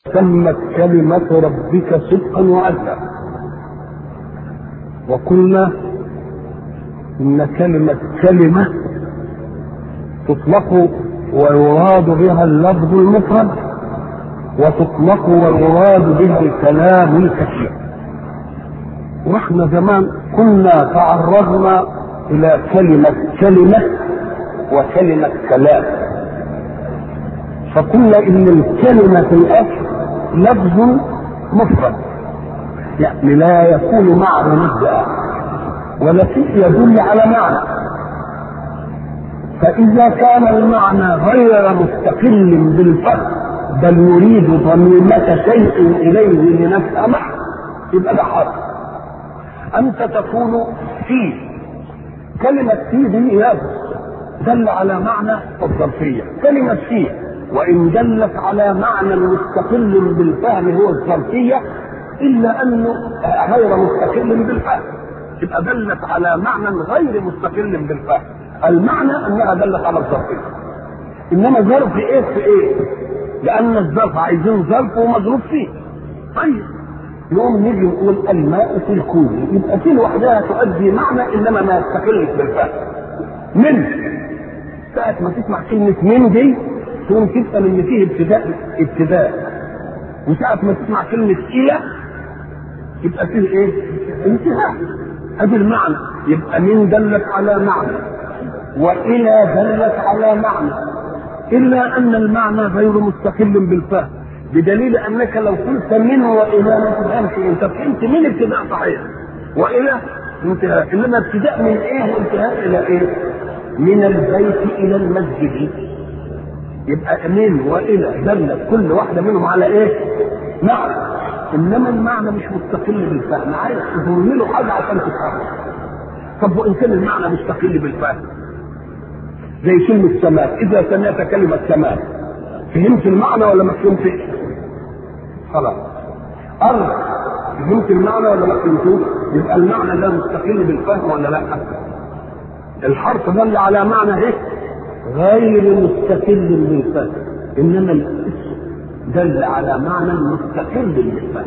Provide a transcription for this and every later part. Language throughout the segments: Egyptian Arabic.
تمت كلمة ربك صدقا وعدلا وقلنا إن كلمة كلمة تطلق ويراد بها اللفظ المفرد وتطلق ويراد بها الكلام الكثير واحنا زمان كنا تعرضنا إلى كلمة كلمة وكلمة كلام فقلنا إن الكلمة في الأصل لفظ مفرد يعني لا يكون معه مبدأ ولكن يدل على معنى فإذا كان المعنى غير مستقل بالفهم بل يريد ضميمة شيء إليه لنفهمه يبقى ده حرف أنت تقول في كلمة في دي دل على معنى الظرفية كلمة في وإن دلت على معنى مستقل بالفهم هو الظرفية إلا أنه غير مستقل بالفهم يبقى دلت على معنى غير مستقل بالفهم المعنى أنها دلت على الظرفية إنما ظرف إيه في إيه؟ لأن الظرف عايزين ظرف ومظروف فيه طيب يوم نيجي نقول الماء في الكون يبقى في لوحدها تؤدي معنى انما ما يستقلش بالفهم من ساعة ما تسمع كلمة من دي تقوم تفهم ان فيه ابتداء ابتداء وساعة ما تسمع كلمة إلى يبقى فيه ايه؟ انتهاء ادي المعنى يبقى من دلت على معنى والى دلت على معنى الا ان المعنى غير مستقل بالفهم بدليل انك لو قلت من والى ما تفهمش انت فهمت من ابتداء صحيح والى انتهاء انما ابتداء من ايه وانتهاء الى ايه؟ من البيت الى المسجد يبقى من والى دلت كل واحده منهم على ايه؟ معنى انما المعنى مش مستقل بالفهم عايز تضم له حاجه عشان تفهمه طب وان كان المعنى مستقل بالفهم زي كلمة سماء إذا سمعت كلمة سماء فهمت المعنى ولا ما فهمتش؟ خلاص أرض فهمت المعنى ولا ما فهمتوش؟ يبقى المعنى ده مستقل بالفهم ولا لا؟ الحرف دل على معنى ايه؟ غير مستقل بالفهم إنما الاسم دل على معنى مستقل بالفهم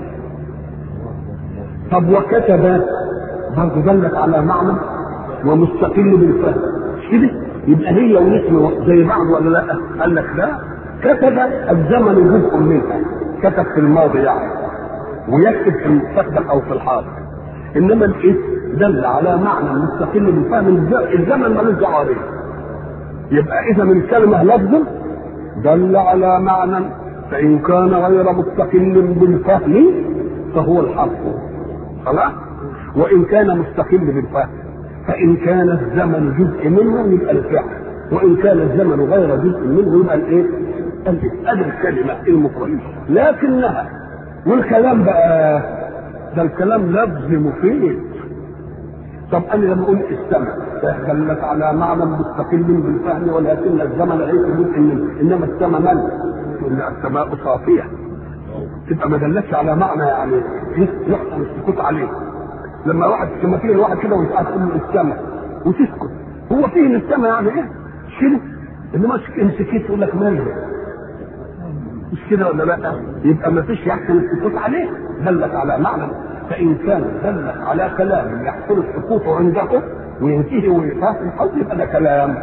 طب وكتب برضه دلت على معنى ومستقل بالفهم مش كده؟ يبقى هي والاسم زي بعض ولا لا؟ قال لك لا كتب الزمن جزء منها كتب في الماضي يعني ويكتب في المستقبل او في الحاضر انما الاسم دل على معنى مستقل بالفهم الزمن ملوش دعوه به يبقى اذا من كلمه لفظ دل على معنى فان كان غير مستقل بالفهم فهو الحرف خلاص وان كان مستقل بالفهم فإن كان الزمن جزء منه يبقى الفعل وإن كان الزمن غير جزء منه يبقى الإيه؟ الإسئلة الكلمة المفردة لكنها والكلام بقى ده الكلام لفظ مفيد طب أنا لما أقول السماء دلت على معنى مستقل بالفهم ولكن الزمن ليس جزء منه إنما السماء من؟ تقول السماء صافية تبقى ما دلتش على معنى يعني يحصل السكوت عليه لما واحد لما تيجي الواحد كده ويسأل تقول السماء وتسكت هو فيه السماء يعني ايه؟ مش كده؟ انما ان سكت يقول لك مالها مش كده ولا لا؟ يبقى ما فيش يحصل السكوت عليه دلت على معنى فان كان دلت على كلام يحصل السكوت عنده وينتهي ويفهم قد يبقى ده كلام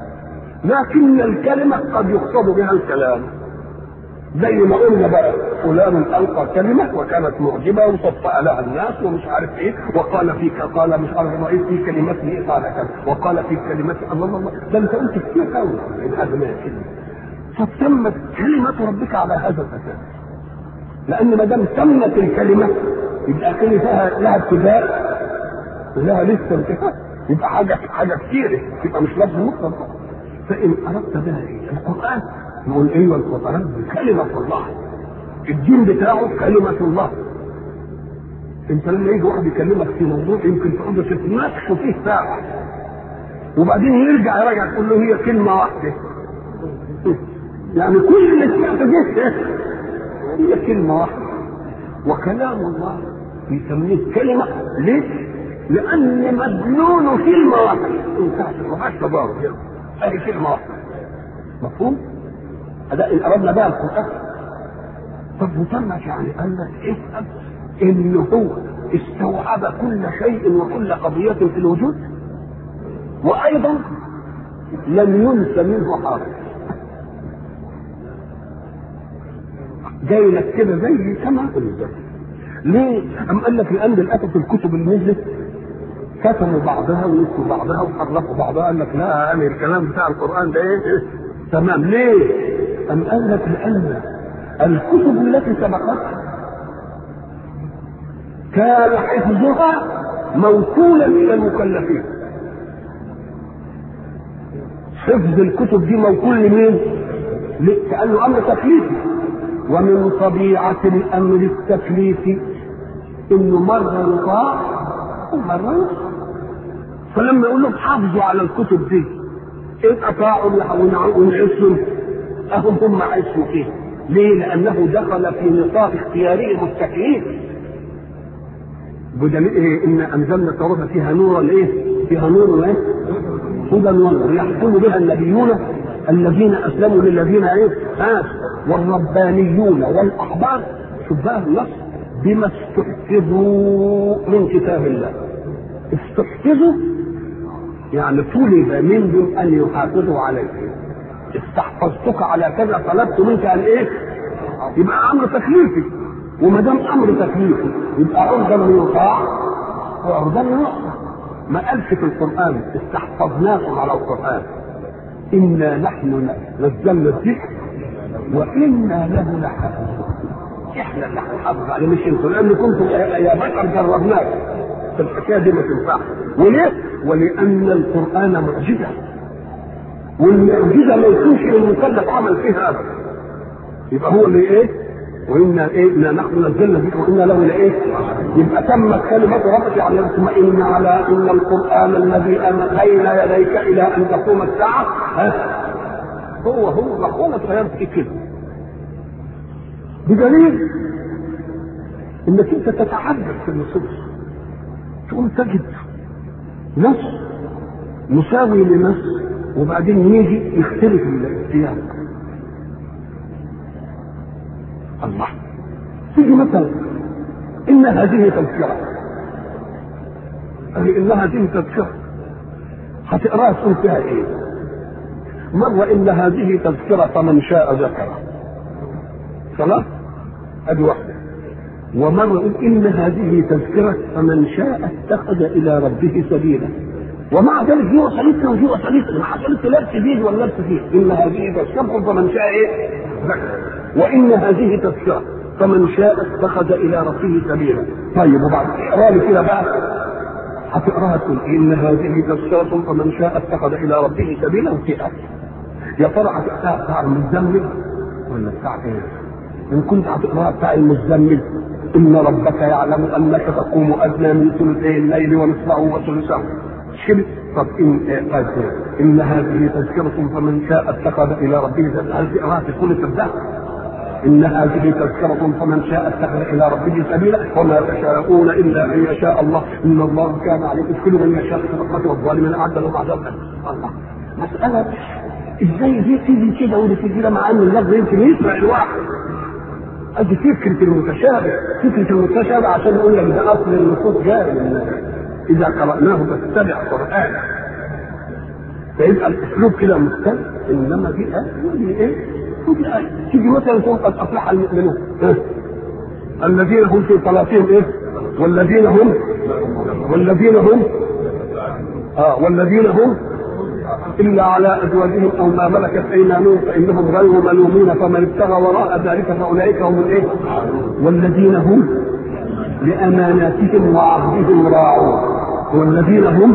لكن الكلمه قد يقصد بها الكلام زي ما قلنا بقى فلان القى كلمه وكانت معجبه وصفأ لها الناس ومش عارف ايه وقال فيك قال مش عارف الرئيس في كلمته ايه قال كذا وقال في كلمته الله الله ده انت قلت كتير قوي هذا ما كلمه فتمت كلمه ربك على هذا الاساس لان ما دام تمت الكلمه يبقى كلمه فيها لها ابتداء ولها لسه انتهاء يبقى حاجه حاجه كتيره يبقى مش لفظ مطلق فان اردت بها ايه؟ القران نقول ايوه القران كلمه الله الدين بتاعه كلمه الله انت لما يجي واحد يكلمك في موضوع يمكن تقعد تتناقشوا فيه ساعه وبعدين يرجع يراجع تقول له هي كلمه واحده يعني كل اللي سمعته جه هي كلمه واحده وكلام الله يسميه كلمه ليه؟ لان مدلوله كلمه واحده انتهت ما فيهاش تضارب هذه كلمه واحده مفهوم؟ هذا ان اردنا بقى القران طب وتمت يعني قال لك افهم ان هو استوعب كل شيء وكل قضية في الوجود وايضا لم ينس منه حرف جاي لك كده زي كما انزل ليه؟ أم قال لك لأن الأسف الكتب اللي نزلت كتموا بعضها ونسوا بعضها وحرفوا بعضها قال لك لا يعني الكلام بتاع القرآن ده إيه؟ تمام ليه؟ أم قال لك لأن الكتب التي سبقتها كان حفظها موكولا إلى المكلفين حفظ الكتب دي موكول لمين؟ كأنه أمر تكليفي ومن طبيعة الأمر التكليفي إنه مرة يطاع ومرة يطاع فلما يقول لهم حافظوا على الكتب دي إن أطاعوا ونعسوا أهم هم عسوا فيه ليه؟ لأنه دخل في نطاق اختيارهم التكليف بدليل إيه؟ إن أنزلنا التوراة فيها نورا إيه؟ فيها نور إيه؟ هدى ونور يحكم بها النبيون الذين أسلموا للذين إيه؟ آه والربانيون والاحبار شوف بقى النص بما استحفظوا من كتاب الله استحفظوا يعني طلب منهم ان يحافظوا عليه استحفظتك على كذا طلبت منك ان ايه يبقى امر تكليفي وما دام امر تكليفي يبقى عرضا ليطاع وعرضا ليعصى ما قالش في القران استحفظناكم على القران انا نحن نزلنا الذكر وانا له لحافظون احنا اللي هنحافظ عليه مش انتوا لان كنتم يا بشر جربناك في الحكايه دي ما تنفعش وليه؟ ولان القران معجزه والمعجزه ما يكونش المكلف عمل فيها ابدا يبقى هو اللي ايه؟ وانا ايه؟ انا نحن نزلنا الذكر وانا له لايه؟ يبقى تمت كلمه ربك يعني اطمئن على ان القران الذي بين يديك الى ان تقوم الساعه ها هو هو مفهوم اتغيرت في كده بدليل انك انت تتعجب في النصوص تقوم تجد نص مساوي لنص وبعدين يجي يختلف السياق الله تيجي مثلا ان هذه تذكره أي ان هذه تذكره هتقراها تقول فيها ايه مرة إن هذه تذكرة فمن شاء ذكره خلاص أدي واحدة ومرة يقول إن هذه تذكرة فمن شاء اتخذ إلى ربه سبيلا ومع ذلك دي وصلتنا ودي وصلتنا ما حصلت لبس دين ولا لبس فيه إن هذه تذكرة فمن شاء إيه؟ ذكر وإن هذه تذكرة فمن شاء اتخذ إلى ربه سبيلا طيب وبعد اقرا لي كده بقى هتقراها تقول إن هذه تذكرة فمن شاء اتخذ إلى ربه سبيلا وتقرا يا ترى هتقراها بتاع المزمل ولا بتاع ايه؟ ان كنت هتقراها بتاع المزمل ان ربك يعلم انك تقوم ادنى من ثلثي الليل ونصفه وثلثه شبه طب ان قال ان هذه تذكرة فمن شاء اتخذ الى ربه سبيلا هل تقراها في كل تبدأ إن هذه تذكرة فمن شاء اتخذ إلى ربه سبيلا وما تشاءون إلا أن يشاء الله إن الله كان عليكم كل من يشاء في رحمته والظالمين أعد لهم عذابا الله مسألة ازاي دي تيجي كده ودي تيجي كده مع ان اللفظ يمكن يسمع الواحد ادي فكره المتشابه فكره المتشابه عشان يقول لك ده اصل النصوص جاي اذا قراناه فاتبع قرانه فيبقى الاسلوب كده مختلف انما دي ايه ودي ايه ودي ايه تيجي مثلا تقول قد افلح المؤمنون الذين هم في صلاتهم ايه والذين هم والذين هم اه والذين هم الا على ازواجهم او ما ملكت ايمانهم فانهم غير ملومين فمن ابتغى وراء ذلك فاولئك هم الايه؟ والذين هم لاماناتهم وعهدهم راعون والذين هم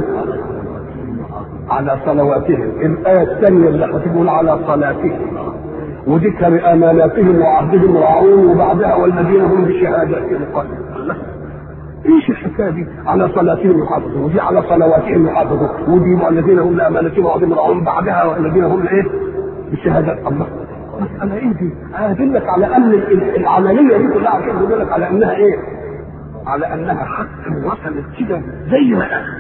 على صلواتهم الايه الثانيه اللي هتقول على صلاتهم وذكر اماناتهم وعهدهم راعون وبعدها والذين هم بشهاداتهم قائمون ايش الحكايه دي؟ على صلاتهم يحافظون ودي على صلواتهم يحافظون ودي والذين هم لامانتهم وعظيم راعون بعدها والذين هم ايه؟ بالشهادات الله مسألة ايه دي؟ أدلك على أن العملية دي كلها عشان يدلك على أنها إيه؟ على أنها حق وصلت كده زي ما قال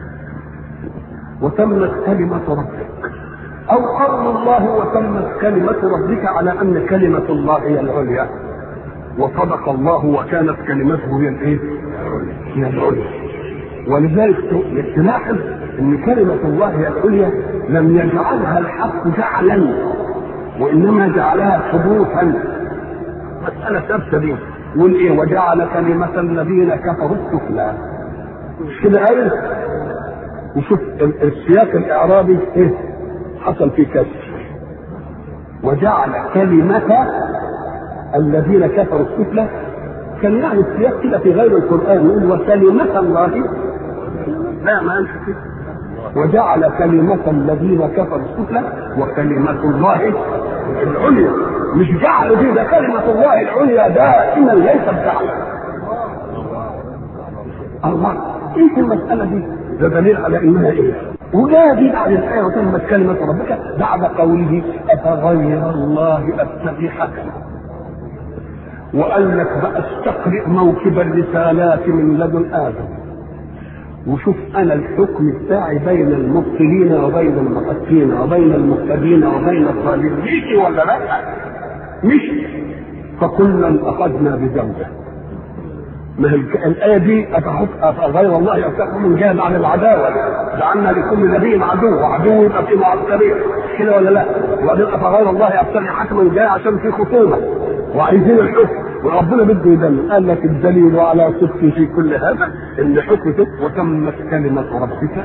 وتمت كلمة ربك أو قول الله وتمت كلمة ربك على أن كلمة الله هي العليا وصدق الله وكانت كلمته هي الايه؟ هي العليا ولذلك تلاحظ ان كلمه الله هي العليا لم يجعلها الحق جعلا وانما جعلها ثبوتا مساله ثابته دي يقول ايه وجعل كلمه الذين كفروا السفلى مش كده ايه وشوف السياق الاعرابي ايه حصل فيه كسر وجعل كلمة الذين كفروا السفلى كان يعني السياق كده في غير القرآن يقول وكلمة الله لا ما قالش كده وجعل كلمة الذين كفروا السفلى وكلمة الله العليا مش جعل دي ده كلمة الله العليا دائما ليس بجعل الله ايه المسألة دي؟ ده دليل على انها ايه؟ وجاء دي بعد الآية وتمت كلمة ربك بعد قوله أفغير الله أبتغي حكما وقال لك بقى استقرئ موكب الرسالات من لدن آدم وشوف أنا الحكم بتاعي بين المبطلين وبين المحسين وبين المهتدين وبين الظالمين مشي ولا لا؟ مشي فكلا أخذنا بذنبه ما هي الآية دي أتحط غير الله يفتح من جهل عن العداوة جعلنا لكل نبي عدو وعدو يبقى في معسكرين كده ولا لا؟ وبعدين أفغير الله يفتح حكما جاي عشان في خصومة وعايزين الحكم وربنا بده يدل قال لك الدليل على صدق في كل هذا ان حكمته وتمت كلمة ربك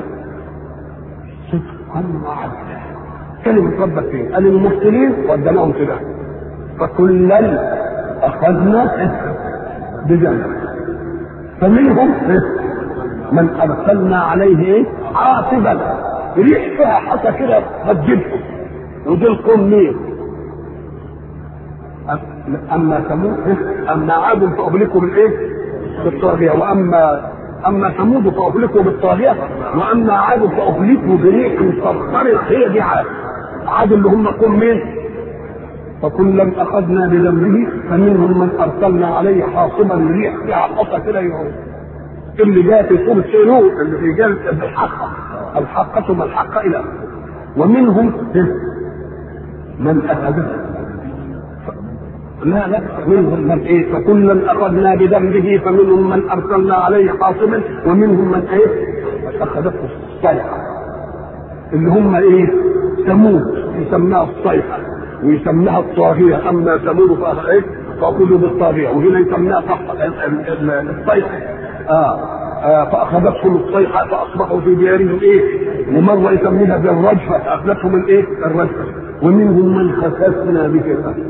صدقا وعدلا كلمة ربك فين؟ قال المرسلين ودناهم كده فكلا أخذنا بجنبه فمنهم من ارسلنا عليه ايه؟ عاصبا ريح فيها حتى كده هتجيبهم ودول قوم مين؟ اما ثمود اما عاد فاهلكوا بالايه؟ بالطاغيه واما اما ثمود فاهلكوا بالطاغيه واما عاد فاهلكوا بريح صرصر هي دي عاد عاد اللي هم قوم مين؟ فكلا اخذنا بذنبه فمنهم من ارسلنا عليه حاصبا ريح فيها حصى كده يعود اللي جاء في صورة سينور اللي في جاء بالحقة الحقة ما الحقة إلى ومنهم من أخذه لا لا منهم من ايه فكلا اخذنا بذنبه فمنهم من ارسلنا عليه حاصبا ومنهم من ايه اخذته الصيحه اللي هم ايه ثمود يسماها الصيحه ويسميها الطاغية أما ثمود فإيه فأخذوا بالطاغية وهنا يسميها الصيحة آه. آه فأخذتهم الصيحة فأصبحوا في ديارهم إيه ومرة يسميها بالرجفة أخذتهم الإيه الرجفة ومنهم من خسفنا به الأرض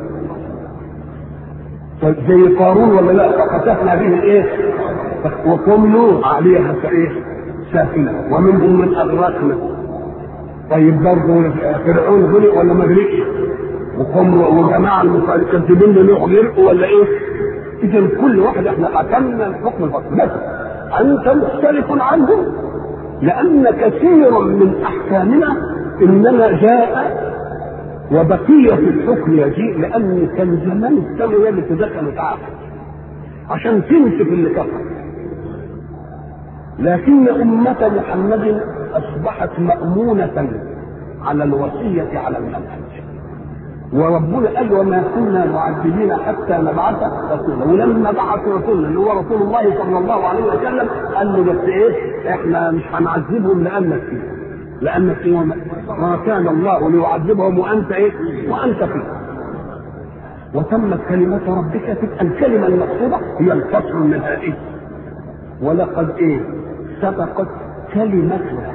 زي قارون ولا لا فخسفنا به الإيه وكلوا عليها كإيه سافلة ومنهم من أغرقنا طيب برضه فرعون غرق ولا ما غرقش؟ وقوم وجماعه المكذبين له غرقوا ولا ايه؟ اذا كل واحد احنا حكمنا الحكم الفصل بس انت مختلف عنهم لان كثيرا من احكامنا انما جاء وبقية الحكم يجيء لأن كان زمان السماء هي اللي تدخل وتعاقب عشان تنسف اللي كفر لكن أمة محمد أصبحت مأمونة على الوصية على المنهج وربنا قال وما كنا معذبين حتى نبعث رسولا ولما بعث رسولا اللي هو رسول الله صلى الله عليه وسلم قال له بس ايه احنا مش هنعذبهم لانك فيه لانك فيه ما كان الله ليعذبهم وانت ايه وانت فيه وتمت كلمة ربك تبقى الكلمة المقصودة هي الفصل النهائي ولقد ايه سبقت كلمتنا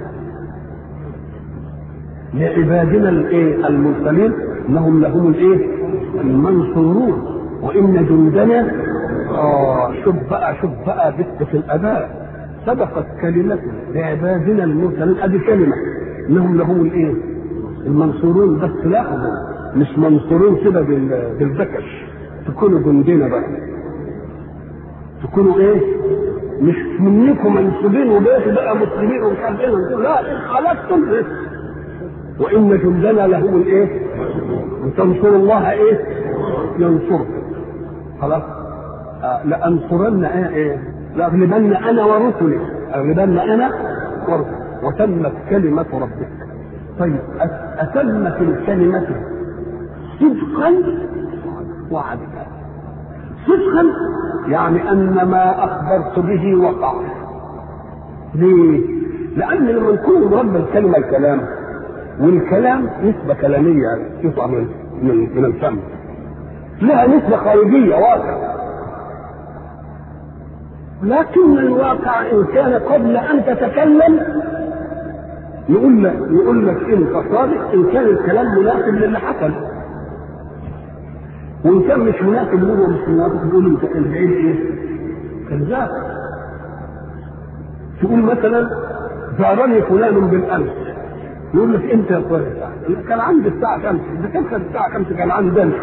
لعبادنا الايه المرسلين انهم لهم الايه المنصورون وان جندنا اه شوف بقى شوف بقى بت في الاداء سبقت كلمتنا لعبادنا المرسلين ادي كلمه انهم لهم الايه المنصورون بس لاحظوا مش منصورون كده بالبكش تكونوا جندنا بقى تكونوا ايه مش منكم منسوبين وبقيتوا بقى مسلمين ومش عارف ايه لا خلقتم وان جندنا لهم الايه ان تنصروا الله ايه ينصركم خلاص آه لانصرن ايه, إيه؟ لاغلبن انا ورسلي اغلبن انا ورسلي وتمت كلمه ربك طيب اتمت الكلمه صدقا وعدلا صدقا يعني ان ما اخبرت به وقع ليه؟ لان لما نكون مربى الكلمه الكلام والكلام نسبه كلاميه تطلع من من من الفم لها نسبه خارجيه واقع لكن الواقع ان كان قبل ان تتكلم يقول لك يقول لك انت صادق ان كان الكلام مناسب للي حصل وان كان مش مناسب له مش مناسب يقول انت كان بعيد ايه؟ كذاب تقول مثلا زارني فلان بالامس يقول لك انت يا فلان كان عندي الساعه 5 اذا كان كان الساعه 5 كان عندي انا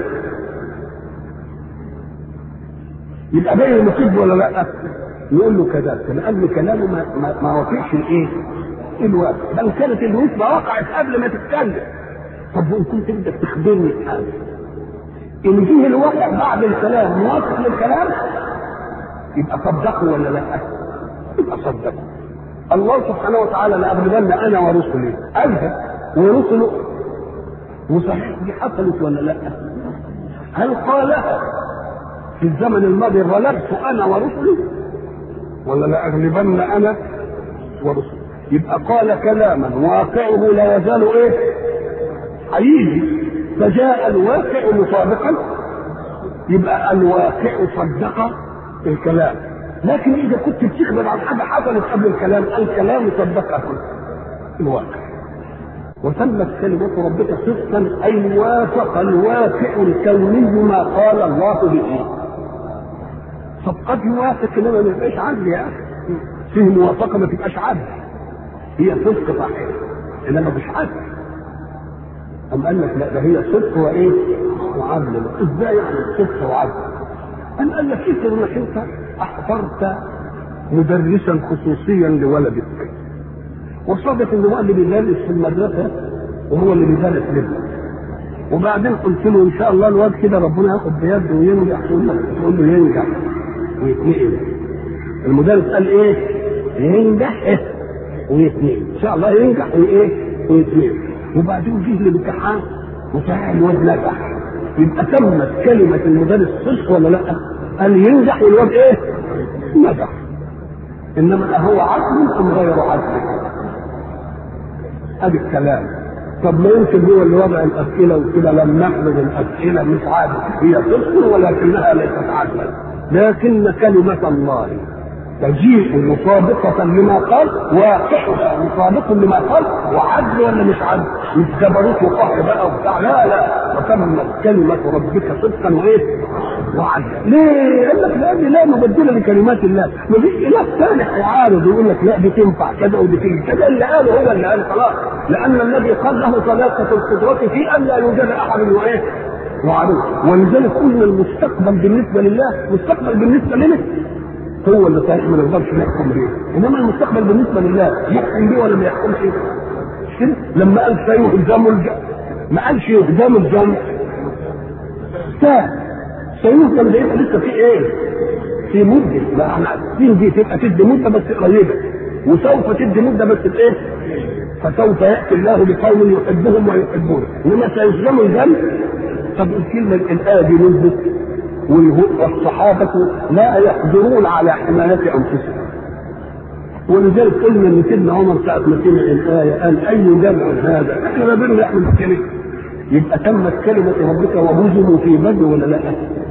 يبقى باين المصيب ولا لا؟ يقول له كذلك لان كلامه ما, ما, ما وافقش الايه؟ الواقع بل كانت النسبه وقعت قبل ما تتكلم طب وان كنت بدك تخبرني بحاجه ان فيه الواقع بعد الكلام موافق للكلام يبقى صدقه ولا لا؟ يبقى صدقه الله سبحانه وتعالى لأغلبن انا ورسلي قالها ورسله وصحيح دي حصلت ولا لا؟ هل قالها في الزمن الماضي غلبت انا ورسلي ولا لاغلبن انا ورسلي يبقى قال كلاما واقعه لا يزال ايه؟ هيجي فجاء الواقع مطابقا يبقى الواقع صدق الكلام لكن اذا كنت بتخبر عن حاجه حصلت قبل الكلام الكلام صدقها الواقع وتمت كلمة ربك صدقا أي وافق الواقع الكوني ما قال الله به. طب قد يوافق انما ما يبقاش عدل يا اخي. فيه موافقة ما تبقاش عدل. هي صدق صحيح انما مش عدل. أم قال لك لا ده هي صدق وايه؟ وعدل ازاي يعني صدق وعدل؟ أم قال لك افرض انك انت احضرت مدرسا خصوصيا لولدك وصادف ان هو اللي بيدرس في المدرسه وهو اللي بيدرس لابنه وبعدين قلت له ان شاء الله الواد كده ربنا ياخد بيده وينجح تقول لك تقول له ينجح ويتنقل المدرس قال ايه؟ ينجح إيه؟ ويتنقل ان شاء الله ينجح وايه؟ ويتنقل وبعدين جه الامتحان وصحيح الواد نجح يبقى تمت كلمه المدرس صدق ولا لا؟ قال ينجح والواد ايه؟ نجح انما هو عدل ام غير عدل؟ ادي الكلام طب ما يمكن هو اللي وضع الاسئله وكده لم نحفظ الاسئله مش عادل هي صدق ولكنها ليست عدلا لكن كلمه الله تجيء مطابقة لما قال واقعها مطابق لما قال وعدل ولا مش عدل مش جبروت وقهر بقى وبتاع لا لا وتمت كلمة ربك صدقا وايه؟ وعدل ليه؟ قال لك لأن لا مبدل لكلمات الله ما فيش إله ثاني هيعارض ويقول لك لا دي تنفع كذا ودي تيجي كذا اللي قاله هو اللي قال خلاص لأن الذي قال له طلاقة القدرة في أن لا يوجد أحد وإيه؟ وعروض ولذلك قلنا المستقبل بالنسبة لله مستقبل بالنسبة لنا هو اللي صحيح ما نقدرش نحكم بيه انما المستقبل بالنسبه لله يحكم بيه ولا ما يحكمش مش كده لما قال سيهزم الجمع ما قالش يهزم الجمع تا سيهزم ده يبقى لسه في ايه؟ في مده ما احنا عارفين دي تبقى تدي مده بس قريبه وسوف تدي مده بس بايه؟ فسوف ياتي الله بقوم يحبهم ويحبونه انما سيهزم الجمع طب الكلمه الايه دي نزلت والصحابة لا يقدرون على حماية أنفسهم ولذلك قلنا ان سيدنا عمر ساعة ما سمع الآية قال أي جمع هذا؟ احنا ما بيننا نحمل الكلمة يبقى تمت كلمة ربك وهزموا في بدر ولا لا؟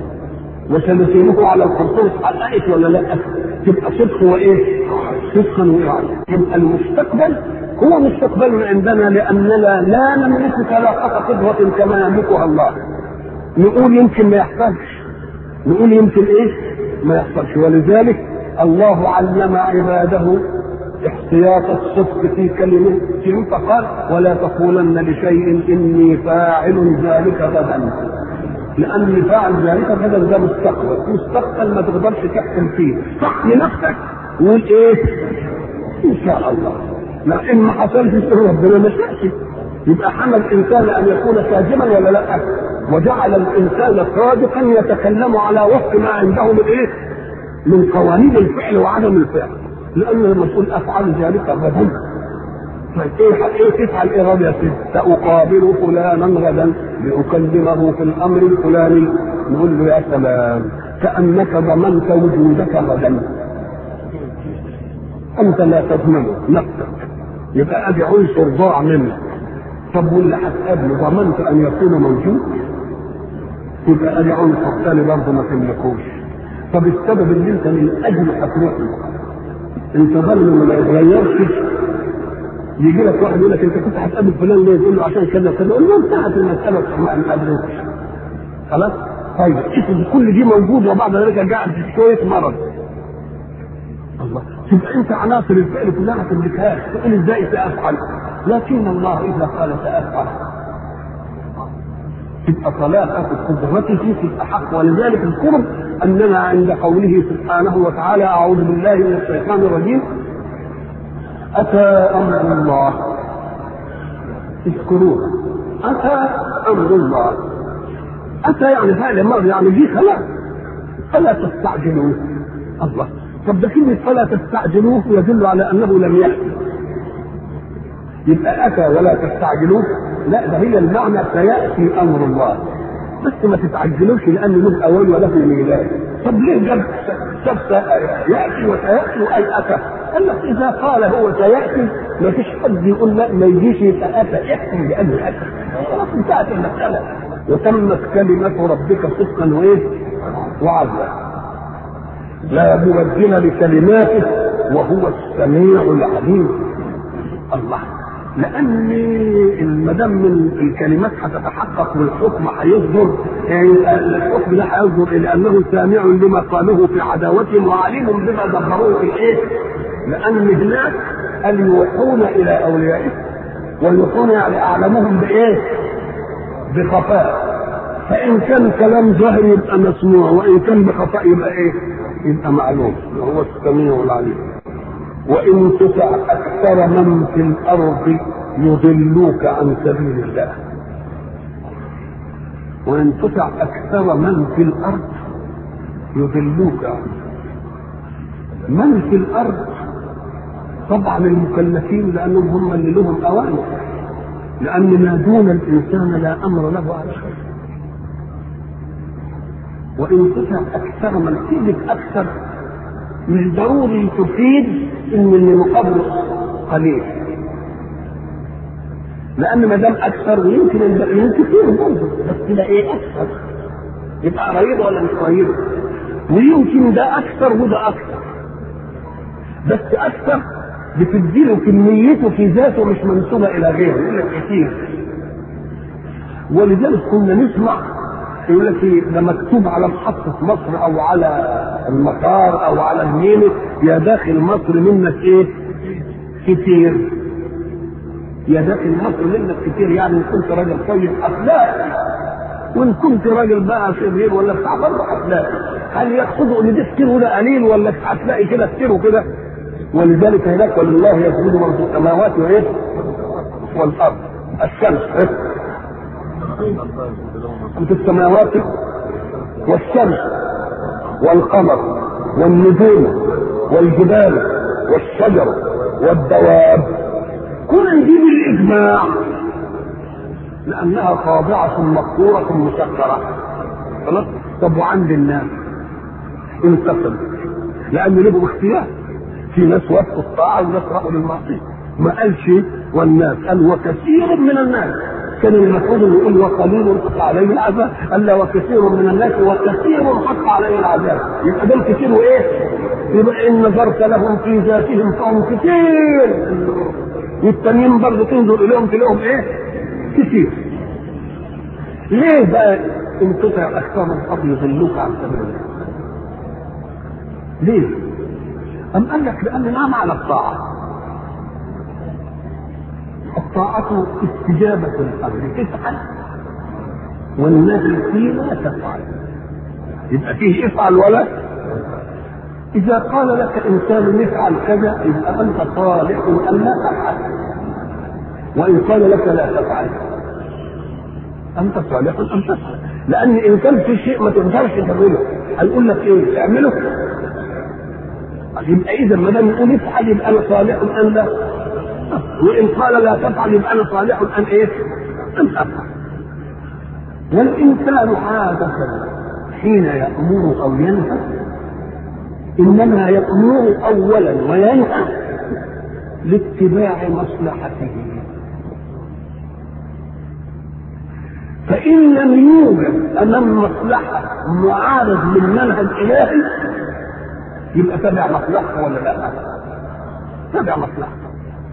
وسنسيره على القرطاس حققت ولا لا؟ تبقى صدق وايه؟ صدقا وإعادة يبقى المستقبل هو مستقبل عندنا لأننا لا نملك طلاقة قدرة كما يملكها الله نقول يمكن ما يحصلش نقول يمكن ايه ما يحصلش ولذلك الله علم عباده احتياط الصدق في كلمه فقال ولا تقولن لشيء اني فاعل ذلك غدا لان فاعل ذلك غدا ده مستقبل مستقبل ما تقدرش تحكم فيه صح لنفسك وقول ايه ان شاء الله لا ان ما حصلش ربنا ما شاءش يبقى حمل الانسان ان يكون كاذبا ولا لا وجعل الانسان صادقا يتكلم على وفق ما عنده من ايه؟ من قوانين الفعل وعدم الفعل لان المسؤول افعل ذلك غدا ايه ايه تفعل ايه غدا يا سيدي؟ ساقابل فلانا غدا لاكلمه في الامر الفلاني نقول له يا سلام كأنك ضمنت وجودك غدا أنت لا تضمن نفسك يبقى أدي عنصر ضاع منك طب واللي هتقابله ضمنت أن يكون موجود يبقى أدي عنصر ثاني برضه ما تملكوش طب السبب اللي أنت من أجله هتروح أنت ظن ما يتغيرش يجي لك واحد يقول لك انت كنت هتقابل فلان ليه؟ تقول له عشان كذا كذا يقول له انتهت المساله ما قابلتش خلاص؟ طيب افرض كل دي موجود وبعد ذلك قاعد في شويه مرض الله تبقى انت عناصر الفعل كلها ما تملكهاش تقول ازاي سافعل لكن الله اذا قال سافعل تبقى صلاة قدرته تبقى حق ولذلك الكرم اننا عند قوله سبحانه وتعالى اعوذ بالله من الشيطان الرجيم اتى امر الله اذكروه اتى امر الله اتى يعني فعل الماضي يعني دي خلاص فلا تستعجلوه الله طب ده كلمة فلا تستعجلوه يدل على أنه لم يأتي يبقى أتى ولا تستعجلوه لا ده هي المعنى سيأتي أمر الله بس ما تتعجلوش لأنه له أول وله ميلاد طب ليه جاب جاب يأتي وسيأتي أي أتى قال لك إذا قال هو سيأتي ما فيش حد يقول لا ما يجيش يبقى أتى احكم بأنه أتى خلاص انتهت المسألة وتمت كلمة ربك صدقا وإيه وعدلا لا مبدل لكلماته وهو السميع العليم الله لان ما دام من الكلمات هتتحقق والحكم هيصدر يعني الحكم ده هيصدر الى انه سامع لما قالوه في عداوتهم وعليم بما دبروه في الايه؟ لان هناك قال يوحون الى اوليائهم ويوحون يعني اعلمهم بايه؟ بخفاء فان كان كلام ظاهر يبقى مسموع وان كان بخفاء يبقى ايه؟ يبقى معلوم وهو السميع العليم وان تطع اكثر من في الارض يضلوك عن سبيل الله وان تطع اكثر من في الارض يضلوك من في الارض طبعا المكلفين لانهم هم اللي لهم اوامر لان ما دون الانسان لا امر له على شيء وان تطع اكثر من تجد اكثر مش ضروري تفيد ان اللي مقابله قليل لان ما دام اكثر يمكن الباقيين كتير برضه بس تبقى ايه اكثر يبقى قريب ولا مش قريب ويمكن ده اكثر وده اكثر بس اكثر بتديله كميته في ذاته مش منسوبه الى غيره يقول لك كتير ولذلك كنا نسمع يقول لك ايه ده مكتوب على محطة مصر أو على المطار أو على الميني يا داخل مصر منك إيه؟ كتير. يا داخل مصر منك كتير يعني إن كنت راجل طيب هتلاقي وإن كنت راجل بقى شرير ولا بتاع برضه هتلاقي. هل يقصدوا إن ده كتير وده قليل ولا هتلاقي كده كتير وكده؟ ولذلك هناك ولله يسجد من في السماوات وإيه؟ والأرض الشمس إيه؟ في السماوات والشمس والقمر والنجوم والجبال والشجر والدواب كل دي بالاجماع لانها خاضعه مقهوره مسكره خلاص طب وعند الناس انقسم لان لهم اختيار في ناس وافقوا الطاعه وناس راحوا للمعصيه ما قالش والناس قال وكثير من الناس كان المفروض انه يقول وقليل حق عليه العذاب قال لا وكثير من الناس وكثير حق عليه العذاب يبقى دول كثير وايه؟ يبقى ان نظرت لهم في ذاتهم فهم كثير والتانيين برضه تنظر اليهم تلاقيهم ايه؟ كثير ليه بقى انقطع اكثر من الارض يضلوك عن سبيل الله؟ ليه؟ أم قال لك لأن ما معنى الطاعة؟ الطاعة استجابة الأمر تفعل والنهي فيه لا تفعل يبقى فيه افعل ولا إذا قال لك إنسان افعل كذا يبقى أنت صالح أن لا تفعل وإن قال لك لا تفعل أنت صالح أن تفعل لأن إن كان في شيء ما تقدرش تعمله هنقول لك إيه تعمله يبقى إذا ما دام نقول افعل يبقى أنا صالح أن لا وان قال لا تفعل يبقى انا صالح ان ايه؟ ان افعل. والانسان عادة حين يأمر أو ينهى إنما يأمر أولا وينهى لاتباع مصلحته فإن لم يوجد أمام مصلحة معارض للمنهج الإلهي يبقى تبع مصلحته ولا لا؟ تبع مصلحته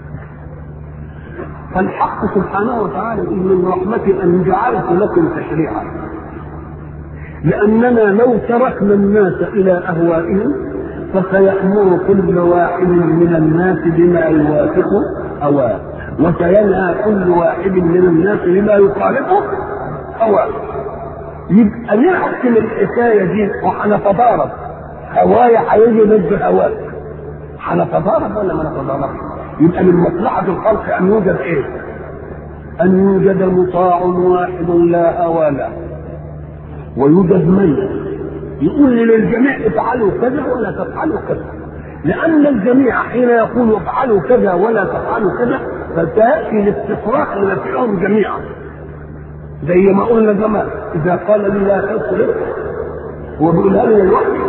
فالحق سبحانه وتعالى إن من رحمته أن جعلت لكم تشريعا لأننا لو تركنا الناس إلى أهوائهم فسيأمر كل واحد من الناس بما يوافق هواه وسينهى كل واحد من الناس بما يخالفه هواه يبقى نحكم الحكاية دي وهنتضارب هوايا هيجي ضد هواك هنتضارب ولا ما نتضاربش؟ يبقى من مصلحة الخلق أن يوجد إيه؟ أن يوجد مطاع واحد لا هوى له ويوجد من يقول للجميع افعلوا كذا ولا تفعلوا كذا لأن الجميع حين يقول افعلوا كذا ولا تفعلوا كذا فتأتي الاستفراغ لنفعهم جميعا زي ما قلنا زمان إذا قال لي لا تسرق هو بيقولها لي لوحدي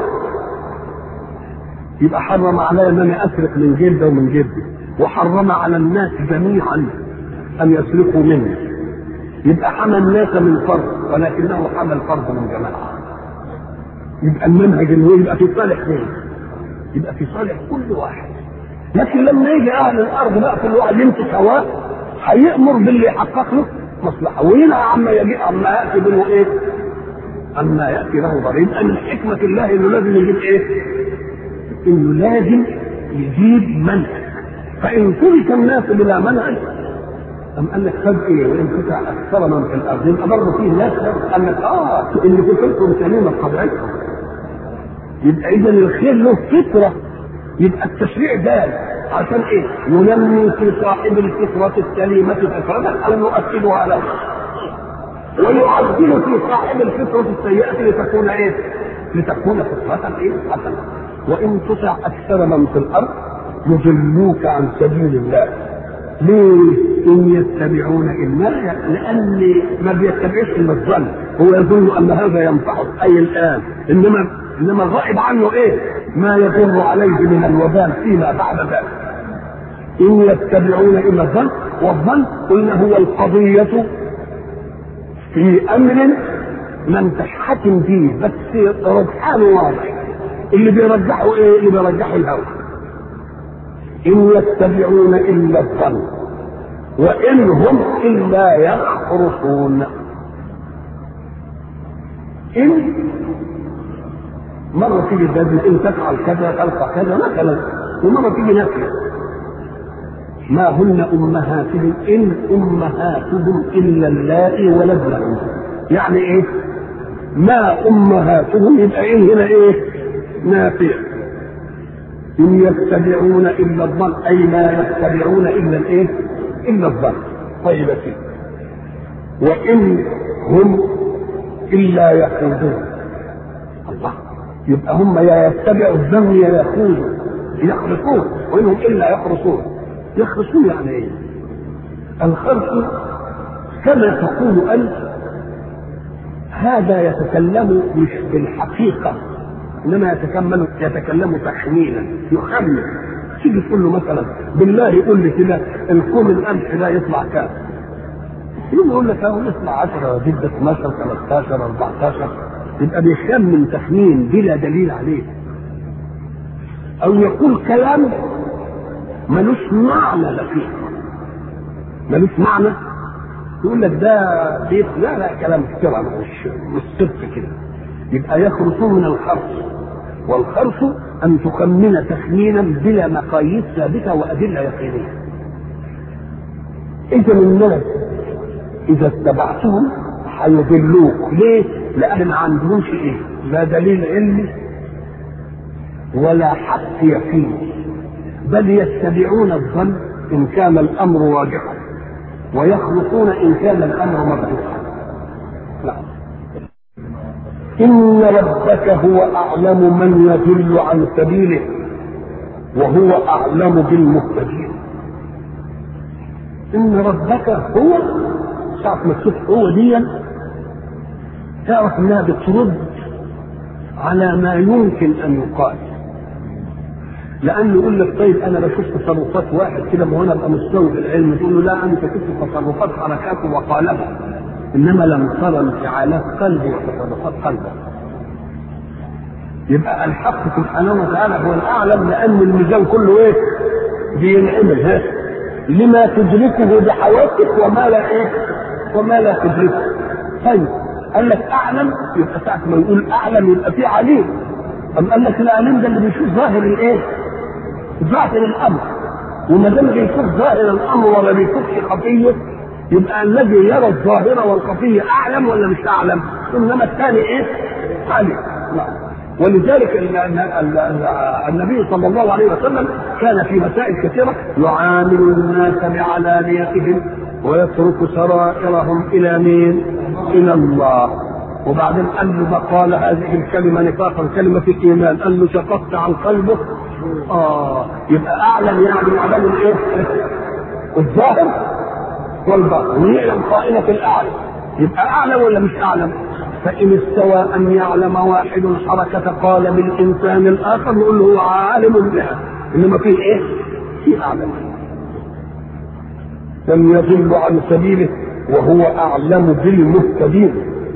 يبقى حرم علي ان انا اسرق من جلده ومن جلدي وحرم على الناس جميعا ان يسرقوا مني يبقى حمى الناس من فرد ولكنه حمى الفرد من جماعه يبقى المنهج اللي هو يبقى في صالح مين؟ يبقى في صالح كل واحد لكن لما يجي اهل الارض بقى كل واحد يمسك هواه هيامر باللي يحقق له مصلحه وينهى عما يجي عما ياتي منه ايه؟ عما ياتي له ضرر يبقى من حكمه الله انه لازم يجيب ايه؟ انه لازم يجيب منهج فان ترك الناس بلا منهج أم قال لك خد ايه وان قطع اكثر من في الارض يبقى برضه فيه ناس قال لك اه اللي فطرتهم سليمه بطبيعتهم يبقى اذا الخير له فطره يبقى التشريع ده عشان ايه؟ ينمي في صاحب الفطره السليمه فطرة او يؤكدها له ويعدل في صاحب الفطره السيئه لتكون ايه؟ لتكون فطره ايه؟ حسنه وان تطع اكثر من في الارض يضلوك عن سبيل الله ليه؟ إن يتبعون إلا لأن ما بيتبعش إلا الظن هو يظن أن هذا ينفعه أي الآن إنما إنما الغائب عنه إيه؟ ما يضر عليه من الوبال فيما بعد ذلك إن يتبعون إلا الظن والظن قلنا هو القضية في أمر ما انتش حاكم فيه بس رجحان واضح اللي بيرجحه إيه؟ اللي بيرجحه الهوى إن يتبعون إلا الظن وإن هم إلا يخرصون إن مرة تيجي الدجل إن تفعل كذا تلقى كذا مثلا ومرة تيجي نفي ما هن أمهاتهم إن أمهاتهم إلا اللائي ولدنهم يعني إيه؟ ما أمهاتهم يبقى إن هنا إيه؟ نافيه إن يتبعون إلا الظن أي ما يتبعون إلا الإيه؟ إلا الظن طيب كده وإن هم إلا يخوضون الله يبقى هم يا يتبعوا الظن يا يخوضوا يخرصون وإنهم إلا يخرصون يخرصون يعني إيه؟ الخرص كما تقول أنت هذا يتكلم مش بالحقيقة انما يتكلم يتكلم تخمينا يخمن تيجي تقول له مثلا بالله قول لي كده الكوم القمح ده يطلع كام؟ يقوم يقول لك اهو يطلع 10 جدا 12 13 14 يبقى بيخمن تخمين بلا دليل عليه او يقول كلام ملوش معنى لفيه ملوش معنى يقول لك ده بيت لا لا كلام كتير مش مش صدق كده يبقى يخرصون من الخرص والخرص أن تخمن تخمينا بلا مقاييس ثابتة وأدلة يقينية إذا الناس إذا اتبعتهم هيضلوك ليه؟ لأن ما عندهمش إيه؟ لا دليل علمي ولا حق يقيني بل يتبعون الظن إن كان الأمر واجبا ويخلقون إن كان الأمر مبعوثا نعم إن ربك هو أعلم من يضل عن سبيله وهو أعلم بالمهتدين إن ربك هو ساعة ما تشوف هو دي تعرف إنها بترد على ما يمكن ان يقال لانه يقول لك طيب انا بشوف تصرفات واحد كده ما هو انا ابقى مستوى في العلم تقول له لا انت شفت تصرفات حركاته وقالبه انما لم ترى انفعالات قلبه وتصرفات قلبه يبقى الحق سبحانه وتعالى هو الاعلم لان الميزان كله ايه؟ بينعمل ها لما تدركه بحواسك وما لا ايه؟ وما لا تدركه طيب قال لك اعلم يبقى ساعه ما يقول اعلم يبقى في عليم أم قال لك العليم ده اللي بيشوف ظاهر الايه؟ ظاهر الامر وما دام بيشوف ظاهر الامر ولا بيشوفش خفيه يبقى الذي يرى الظاهر والخفيه اعلم ولا مش اعلم؟ انما الثاني ايه؟ عليم نعم ولذلك النبي صلى الله عليه وسلم كان في مسائل كثيرة يعامل الناس بعلانيتهم ويترك سرائرهم إلى مين؟ إلى الله وبعدين قال له ما قال هذه الكلمة نفاقا كلمة الإيمان قال له شققت عن قلبه آه يبقى أعلم يعني يعلم الإيه؟ الظاهر والباطن ويعلم خائنة الأعلى يبقى أعلم ولا مش أعلم؟ فإن استوى أن يعلم واحد حركة قالب الإنسان الآخر نقول له هو عالم بها إنما في إيه؟ في أعلم لم يضل عن سبيله وهو أعلم بالمهتدين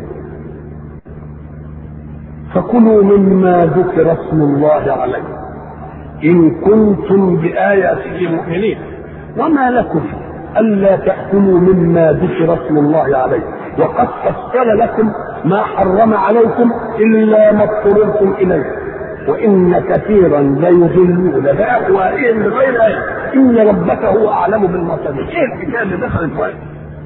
فكلوا مما ذكر اسم الله عليه إن كنتم بآياته مؤمنين وما لكم ألا تأكلوا مما ذكر اسم الله عليه وقد فصل لكم ما حرم عليكم الا ما اضطررتم اليه وان كثيرا ليضلون باهوائهم بغير ايه ان ربك هو اعلم بالمعتدين ايه الحكايه اللي دخلت وقت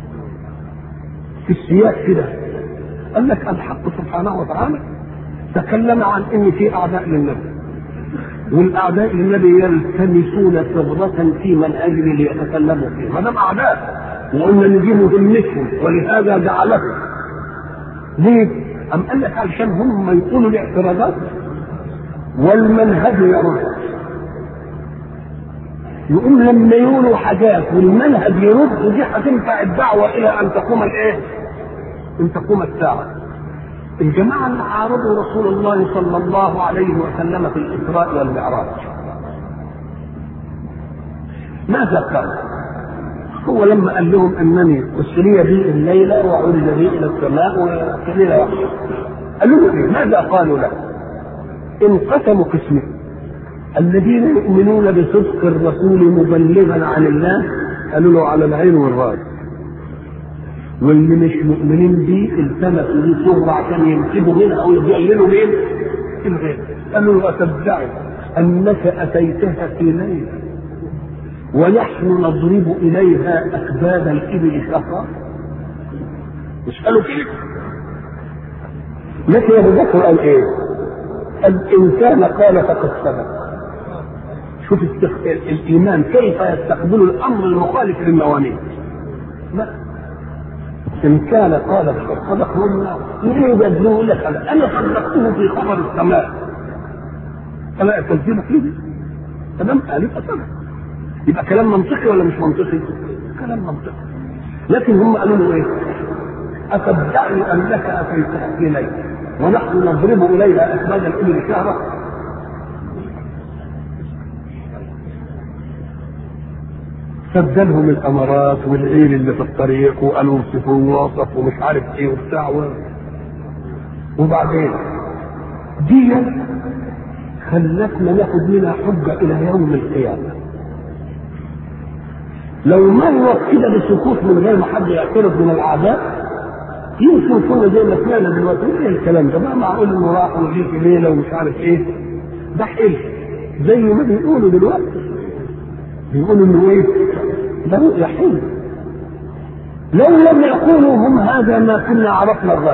في السياق كده قال لك الحق سبحانه وتعالى تكلم عن ان في اعداء للنبي والاعداء للنبي يلتمسون ثغرة في من اجل ليتكلموا فيه ما دام اعداء وقلنا نجيب مهمتهم ولهذا جعلهم ليه؟ أم قال لك علشان هم يقولوا الاعتراضات والمنهج يرد يقوم لما يقولوا حاجات والمنهج يرد دي هتنفع الدعوة إلى أن تقوم الإيه؟ أن تقوم الساعة. الجماعة اللي عارضوا رسول الله صلى الله عليه وسلم في الإسراء والمعراج. ماذا قال؟ هو لما قال لهم انني اسري بي الليله وعرج بي الى السماء وقيل قالوا له ايه؟ ماذا قالوا له؟ انقسموا قسمين الذين يؤمنون بصدق الرسول مبلغا عن الله قالوا له على العين والراس واللي مش مؤمنين بيه التمسوا دي صورة عشان ينسبوا منها او يضللوا مين؟ الغير قالوا له أتدعي أنك أتيتها في ليلة ونحن نضرب إليها أكباد الإبل شهرا مش قالوا كده لكن أبو بكر قال إيه؟ الإنسان قال فقد سبق شوف استخ... الإيمان كيف يستقبل الأمر المخالف للموانين لا إن كان قال فقد صدق والله يريد يقول لك أنا صدقته في خبر السماء ألا أكذبك كده؟ تمام قال فصدق يبقى كلام منطقي ولا مش منطقي؟ كلام منطقي لكن هم قالوا له ايه؟ أتدعي أنك أتيتها إلي ونحن نضرب إليها أكباد الإبل شهرا سدلهم الأمارات والعيل اللي في الطريق وقالوا اوصفوا ووصف ومش عارف ايه وبتاع و... وبعدين دي خلتنا ناخد منها حجة إلى يوم القيامة لو مرت كده بسكوت من غير ما حد يعترض من الاعداء يمكن يكون زي ما سمعنا دلوقتي ايه الكلام ده ما معقول انه راح وجي في ليله ومش عارف ايه ده حلم زي ما بيقولوا دلوقتي بيقولوا انه ايه ده رؤيا حلم لو لم يقولوا هم هذا ما كنا عرفنا الرد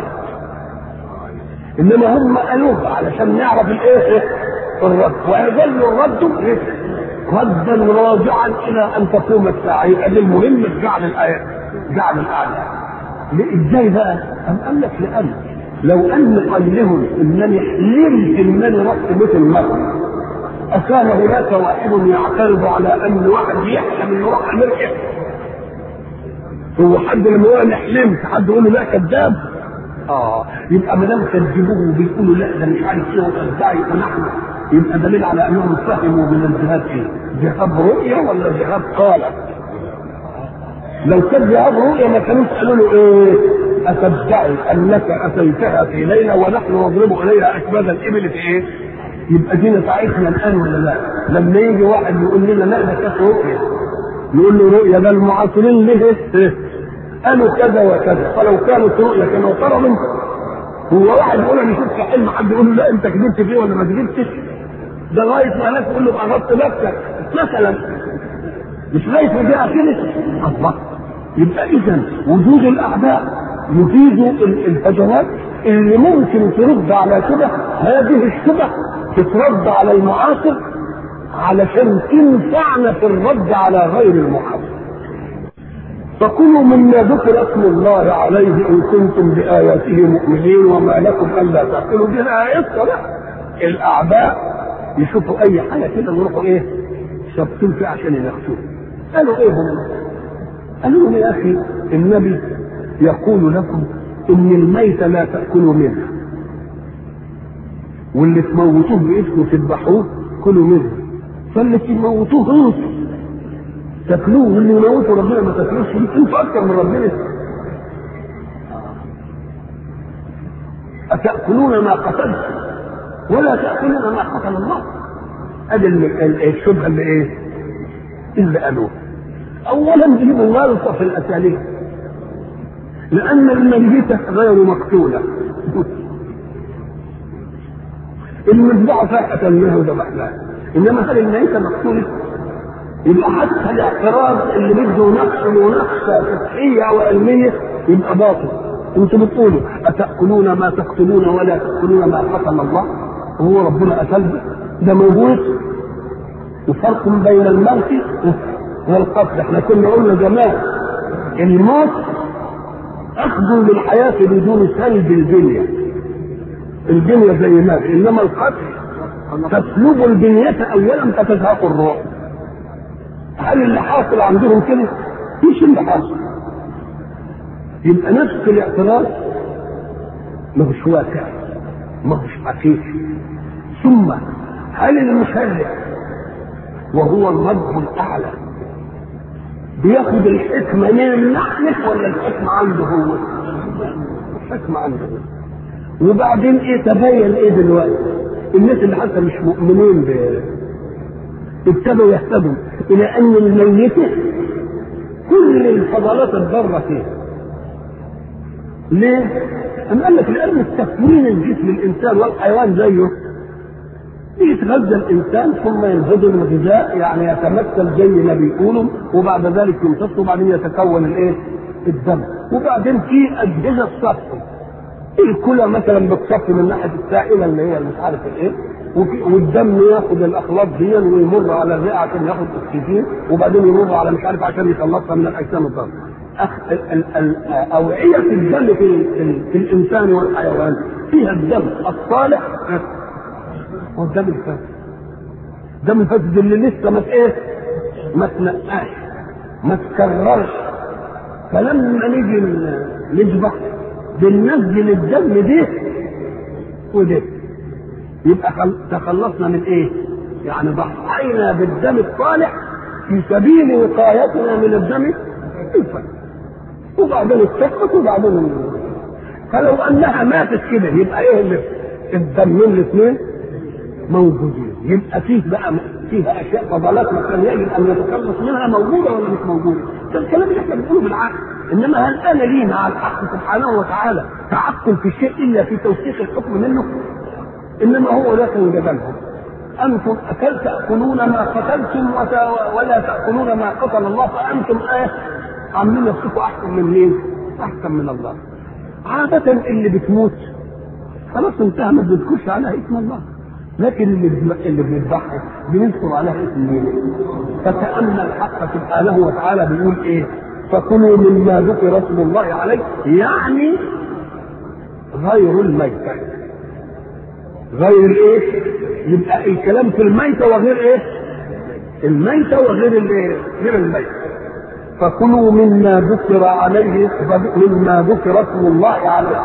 انما هم قالوه علشان نعرف الايه الرد ويظل الرد إيه؟ ردا راجعا الى ان تقوم الساعه يبقى دي المهمه جعل الايه جعل الاعلى ازاي بقى؟ أم قال لك لأن لو أن قال لهم إنني حلمت إنني رحت بيت المرء أكان هناك واحد يعترض على أن واحد يحلم إنه راح أمريكا هو حد لما يقول أنا حلمت حد يقول له لا كذاب اه يبقى ما دام كذبوه وبيقولوا لا ده مش عارف ايه وتدعي ونحن يبقى دليل على انهم فهموا من الجهاد ايه؟ جهاد رؤيه ولا جهاد قالب؟ لو كان جهاد رؤيه ما كانوش قالوا له ايه؟ اتدعي انك اتيتها في ليله ونحن نضرب اليها اكباد الابل في ايه؟ يبقى دي نفعتنا الان ولا لا؟ لما يجي واحد يقول لنا لا ده كانت رؤيه نقول له رؤيه ده المعاصرين ليه؟ إيه؟ قالوا كذا وكذا فلو كانت رؤيا كانوا ترى منه هو واحد يقول انا شفت حلم حد يقول له لا انت كذبت فيه ولا ما كذبتش ده لغايه ما ناس تقول له اغضت نفسك مثلا مش لغايه ما جاء كده الله يبقى اذا وجود الاعداء يفيد الهجمات اللي ممكن ترد على شبه هذه الشبه تترد على المعاصر علشان تنفعنا في الرد على غير المعاصر فكلوا مما ذكر اسم الله عليه ان كنتم باياته مؤمنين وما لكم الا تاكلوا بها ايه الصلاه الاعداء يشوفوا اي حاجه كده يروحوا ايه شابطين فيها عشان ينقصوه قالوا ايه هم قالوا لهم يا اخي النبي يقول لكم ان الميت لا تاكلوا منه واللي تموتوه باسمه تذبحوه كلوا منه فاللي تموتوه انتوا تاكلوه واللي يموتوا ربنا ما تاكلوش انتوا اكثر من ربنا أتأكلون ما قتلتم ولا تأكلون ما قتل الله ادي الشبهة اللي ايه؟ اللي قالوه أولا دي مغالطة في الأساليب لأن الميتة غير مقتولة المذبحة فيها قتلناها وذبحناها إنما هل الميتة مقتولة؟ يبقى حتى الاعتراض اللي بده نقص مناقشه فقهيه او علميه يبقى باطل انتوا بتقولوا اتاكلون ما تقتلون ولا تاكلون ما قتل الله وهو ربنا قتل ده موجود وفرق بين الموت والقتل احنا كنا قلنا زمان الموت اخذ للحياه بدون سلب البنيه البنيه زي ما انما القتل تسلب البنيه اولا فتزهق الروح هل اللي حاصل عندهم كده؟ مش اللي حاصل. يبقى نفس الاعتراض ما هوش واقع ما هوش حقيقي. ثم هل المشرع وهو الرب الاعلى بياخد الحكمه من النحلة ولا الحكمه عنده هو؟ الحكمه عنده هو. وبعدين ايه تبين ايه دلوقتي؟ الناس اللي حتى مش مؤمنين ب ابتدوا يهتدوا الى ان الميتة كل الفضلات الضارة فيها ليه؟ أم قال لك لأن تكوين الجسم الإنسان والحيوان زيه يتغذى الإنسان ثم ينهضم الغذاء يعني يتمثل زي ما بيقولوا وبعد ذلك يمتص وبعدين يتكون الإيه؟ الدم وبعدين في أجهزة صفي الكلى مثلا بتصفي من ناحية السائلة اللي هي مش عارف الإيه والدم ياخد الاخلاط دي ويمر على الرئه عشان ياخد اكسجين وبعدين يمر على مش عارف عشان يخلصها من الاجسام الضاره. اوعيه الدم في, في, في الانسان والحيوان فيها الدم الصالح والدم الفاسد. الدم الفاسد اللي لسه ما ايه؟ ما تنقاش ما تكررش فلما نيجي نذبح بننزل الدم ده وده يبقى تخلصنا من ايه؟ يعني ضحينا بالدم الصالح في سبيل وقايتنا من الدم الفاسد. وبعدين استقت وبعدين فلو انها ماتت كده يبقى ايه اللي الدمين الاثنين موجودين يبقى فيه بقى فيها اشياء فضلات ما كان يجب ان يتخلص منها موجوده ولا مش موجوده؟ ده الكلام اللي احنا بنقوله بالعقل انما هل انا لي مع الحق سبحانه وتعالى تعقل في شيء الا في توثيق الحكم منه؟ انما هو ده كان جدلهم انتم اكل تاكلون ما قتلتم ولا تاكلون ما قتل الله فانتم ايه عاملين نفسكم احسن من مين؟ احسن من الله. عادة اللي بتموت خلاص انتهى ما بنذكرش عليها اسم الله. لكن اللي اللي بنذبحها بنذكر عليها اسم مين؟ فكأن الحق سبحانه وتعالى بيقول ايه؟ فكلوا مما ذكر اسم الله عليه يعني غير الميتة. غير ايه؟ يبقى الكلام في الميتة وغير ايه؟ الميتة وغير الايه؟ غير الميتة. فكلوا مما ذكر عليه مما ذكر اسم الله عليه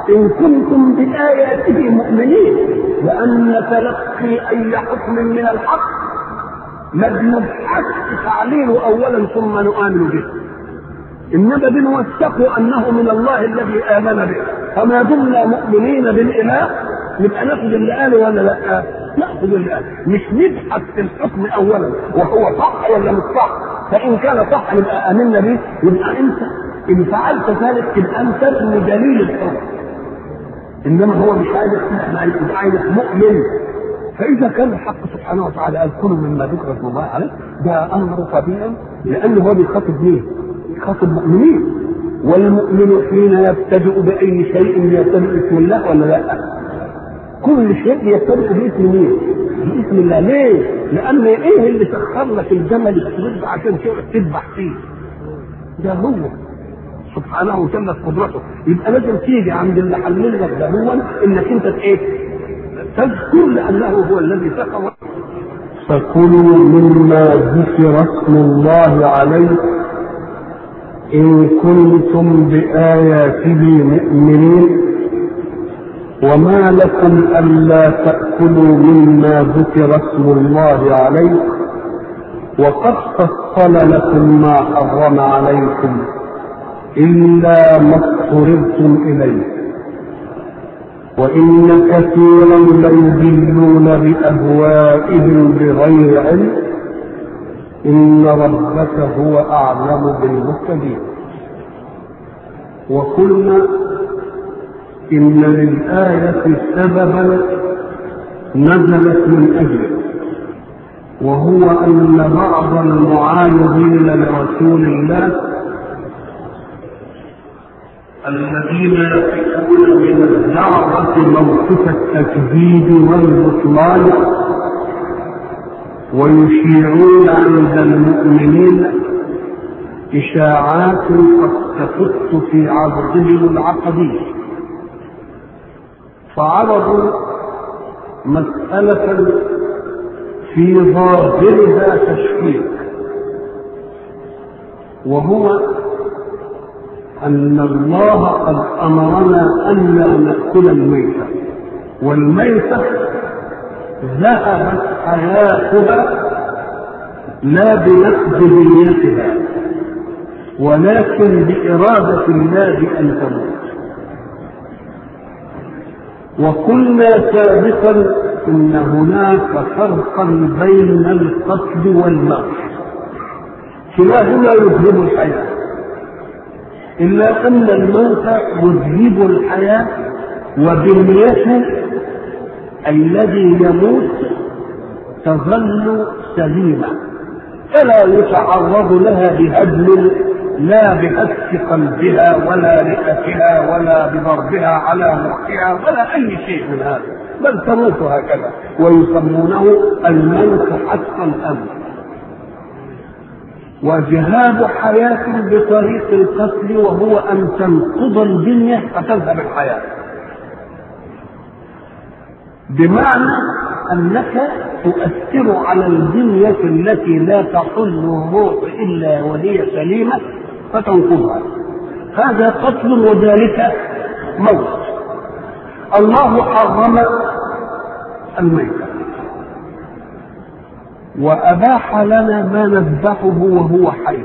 إن كنتم بآياته مؤمنين لأن تلقي أي حكم من الحق ما بنبحث تعليله أولا ثم نؤمن به إنما بنوثقه أنه من الله الذي آمن به فما دمنا مؤمنين بالإله نبقى ناخذ اللي قاله ولا لا؟ ناخذ اللي قاله مش نبحث في الحكم أولا وهو صح ولا مش صح فإن كان صح نبقى آمنا به يبقى أنت إن فعلت ذلك تبقى أنت ابن دليل الحكم انما هو مش عايز مش عايز مؤمن فاذا كان الحق سبحانه وتعالى قال كلوا مما ذكر اسم الله عليه ده امر طبيعي لانه هو بيخاطب مين؟ بيخاطب مؤمنين والمؤمن حين يبتدئ باي شيء يبتدئ باسم الله ولا لا؟ كل شيء يبتدئ باسم مين؟ باسم الله ليه؟ لان ايه اللي سخر لك الجمل السود عشان تذبح فيه؟ ده هو سبحانه وجلت قدرته يبقى لازم تيجي عند اللي حلل لك ده هو انك انت ايه تذكر لانه هو الذي سقى فكلوا مما ذكر اسم الله عليه إن كنتم بآياته مؤمنين وما لكم ألا تأكلوا مما ذكر اسم الله عليه وقد فصل لكم ما حرم عليكم إلا ما اضطررتم إليه وإن كثيرا ليضلون بأهوائهم بغير علم إن ربك هو أعلم بالمهتدين وقلنا إن للآية سببا نزلت من أجله وهو أن بعض المعارضين لرسول الله الذين يقفون من الدعوة موقف التكذيب والبطلان ويشيعون عند المؤمنين إشاعات قد تفت في عرضهم العقدي فعرضوا مسألة في ظاهرها تشكيك وهو أن الله قد أمرنا أن لا نأكل الميتة والميتة ذهبت حياتها لا بنقد بنيتها ولكن بإرادة الله أن تموت وقلنا سابقا إن هناك فرقا بين القتل والموت كلاهما يذهب الحياه إلا أن الموت يذهب الحياة وبنيته الذي يموت تظل سليمة فلا يتعرض لها بهدم لا بهتك قلبها ولا رئتها ولا بضربها على مخها ولا أي شيء من هذا بل تموت هكذا ويسمونه الموت حتى الأمر وجهاد حياة بطريق القتل وهو أن تنقض البنية فتذهب الحياة بمعنى أنك تؤثر على البنية التي لا تحل الروح إلا وهي سليمة فتنقضها هذا قتل وذلك موت الله حرم الميتة وأباح لنا ما نذبحه وهو حي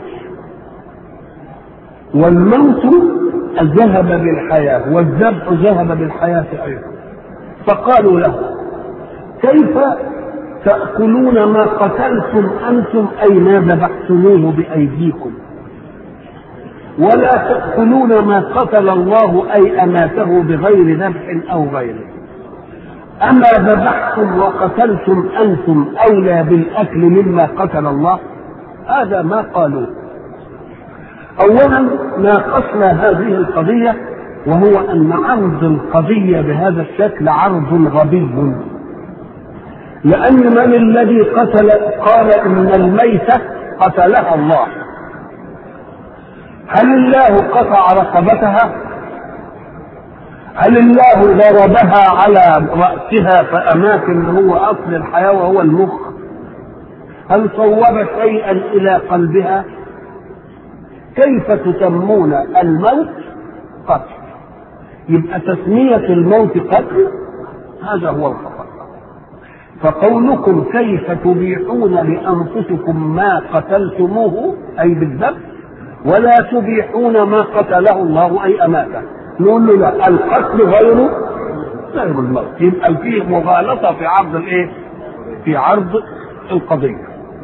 والموت ذهب بالحياة والذبح ذهب بالحياة أيضا فقالوا له كيف تأكلون ما قتلتم أنتم أي ما ذبحتموه بأيديكم ولا تأكلون ما قتل الله أي أماته بغير ذبح أو غيره أما ذبحتم وقتلتم أنتم أولى بالأكل مما قتل الله هذا ما قالوا أولا ناقشنا هذه القضية وهو أن عرض القضية بهذا الشكل عرض غبي لأن من الذي قتل قال إن الميتة قتلها الله هل الله قطع رقبتها هل الله ضربها على رأسها فأمات اللي هو أصل الحياة وهو المخ هل صوب شيئا إلى قلبها كيف تسمون الموت قتل يبقى تسمية الموت قتل هذا هو الخطأ فقولكم كيف تبيحون لأنفسكم ما قتلتموه أي بالذبح ولا تبيحون ما قتله الله أي أماته نقول له لا القتل غير غير الموت يبقى فيه مغالطة في عرض الإيه؟ في عرض القضية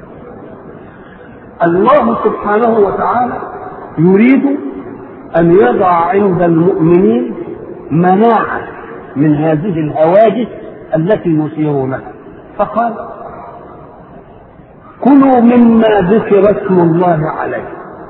الله سبحانه وتعالى يريد أن يضع عند المؤمنين مناعة من هذه الهواجس التي يثيرونها فقال كلوا مما ذكر اسم الله عليه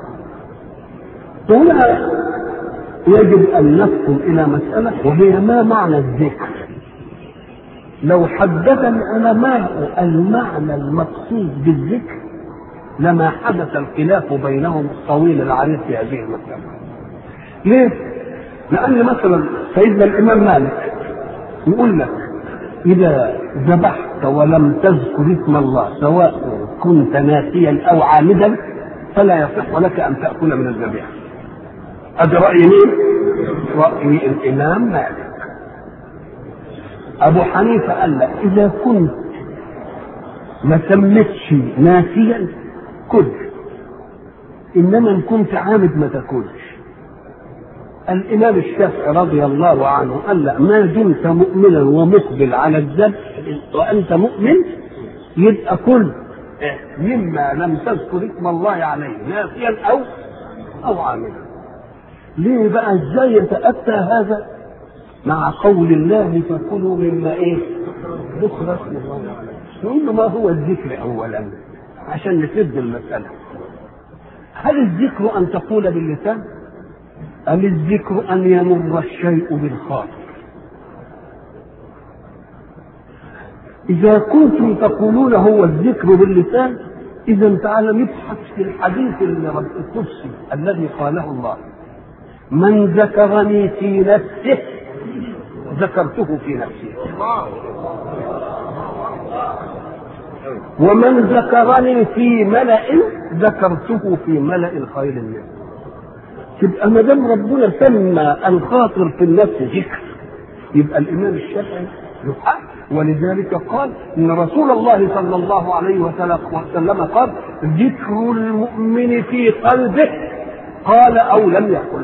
هنا يجب أن ندخل إلى مسألة وهي ما معنى الذكر لو حدث العلماء المعنى المقصود بالذكر لما حدث الخلاف بينهم الطويل العريض في هذه المسألة ليه؟ لأن مثلا سيدنا الإمام مالك يقول لك إذا ذبحت ولم تذكر اسم الله سواء كنت ناسيا أو عامدا فلا يصح لك أن تأكل من الذبيحة. هذا رأي مين؟ رأي الإمام مالك. أبو حنيفة قال لك إذا كنت ما سميتش ناسيا كل إنما إن كنت عامد ما تاكلش. الإمام الشافعي رضي الله عنه قال لا ما دمت مؤمنا ومقبل على الذبح وأنت مؤمن يبقى كل مما لم تذكر اسم الله عليه ناسيا أو أو عاملا. ليه بقى ازاي يتأتى هذا مع قول الله فكلوا مما ايه؟ ذكر اسم الله عليه. نقول له ما هو الذكر أولا عشان نسد المسألة. هل الذكر أن تقول باللسان؟ أم الذكر أن يمر الشيء بالخاطر إذا كنتم تقولون هو الذكر باللسان إذا تعالى نبحث في الحديث القدسي الذي قاله الله من ذكرني في نفسه ذكرته في نفسي ومن ذكرني في ملأ ذكرته في ملأ خير منه تبقى ما دام ربنا سمى الخاطر في النفس ذكر يبقى الامام الشافعي له حق ولذلك قال ان رسول الله صلى الله عليه وسلم قال ذكر المؤمن في قلبه قال او لم يقل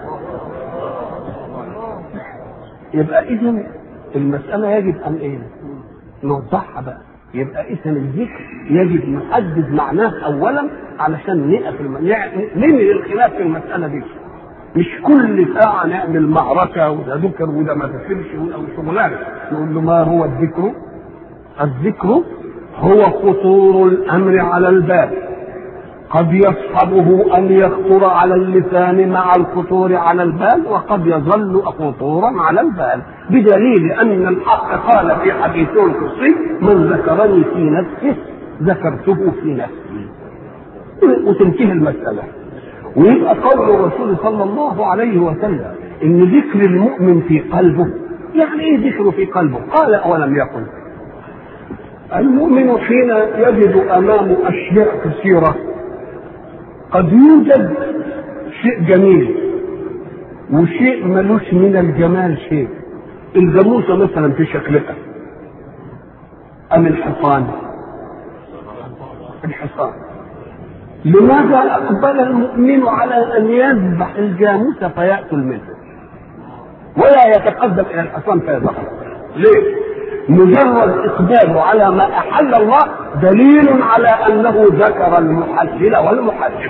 يبقى اذا المساله يجب ان ايه نوضحها بقى يبقى اذا الذكر يجب نحدد معناه اولا علشان نقف الم... ننهي الخلاف في المساله دي مش كل ساعه نعمل معركه وده ذكر وده ما ذكرش او شغلانه نقول له ما هو الذكر؟ الذكر هو خطور الامر على البال قد يصحبه ان يخطر على اللسان مع الخطور على البال وقد يظل خطورا على البال بدليل ان الحق قال في حديثه القدسي من ذكرني في نفسه ذكرته في نفسي وتنتهي المساله ويبقى قول الرسول صلى الله عليه وسلم ان ذكر المؤمن في قلبه يعني ايه ذكره في قلبه قال اولم يقل المؤمن حين يجد امامه اشياء كثيره قد يوجد شيء جميل وشيء ملوش من الجمال شيء الجاموسة مثلا في شكلها أم الحصان الحصان لماذا أقبل المؤمن على أن يذبح الجاموسة فيأكل منه ولا يتقدم إلى الحصان فيذبحه ليه؟ مجرد إقباله على ما أحل الله دليل على أنه ذكر المحلل والمحرم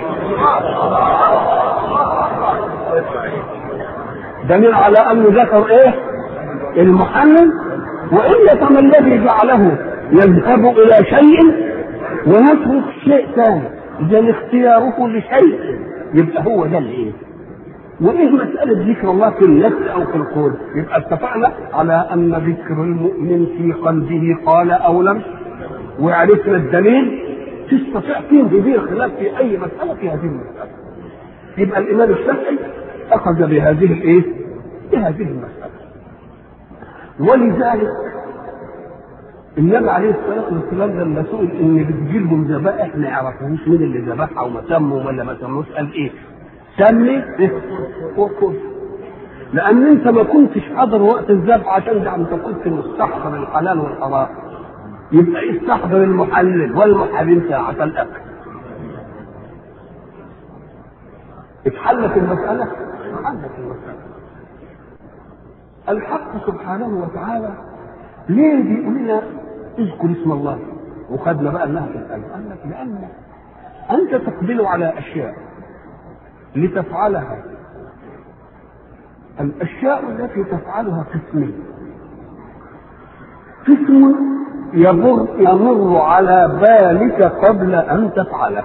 دليل على أنه ذكر إيه؟ المحلل وإلا فما الذي جعله يذهب إلى شيء ويترك شيء ثاني إذا اختياره لشيء يبقى هو ده الإيه؟ وايه مسألة ذكر الله في النفس أو في القول؟ يبقى اتفقنا على أن ذكر المؤمن في قلبه قال أو لم وعرفنا الدليل تستطيع تنهي به الخلاف في أي مسألة في هذه المسألة. يبقى الإمام الشافعي أخذ بهذه الإيه؟ بهذه المسألة. ولذلك النبي عليه الصلاة والسلام لما سئل إن بتجي لهم ذبائح ما يعرفوش مين اللي ذبحها وما سموا ولا ما سموش قال إيه؟ سمي وكل لان انت ما كنتش حاضر وقت الذبح عشان ده انت كنت مستحضر الحلال والحرام يبقى استحضر المحلل والمحرم ساعة الأكل اتحلت المسألة اتحلت المسألة الحق سبحانه وتعالى ليه بيقول لنا اذكر اسم الله وخدنا بقى انها في القلب قال لك لان انت تقبل على اشياء لتفعلها الاشياء التي تفعلها قسمين قسم يمر يمر على بالك قبل ان تفعله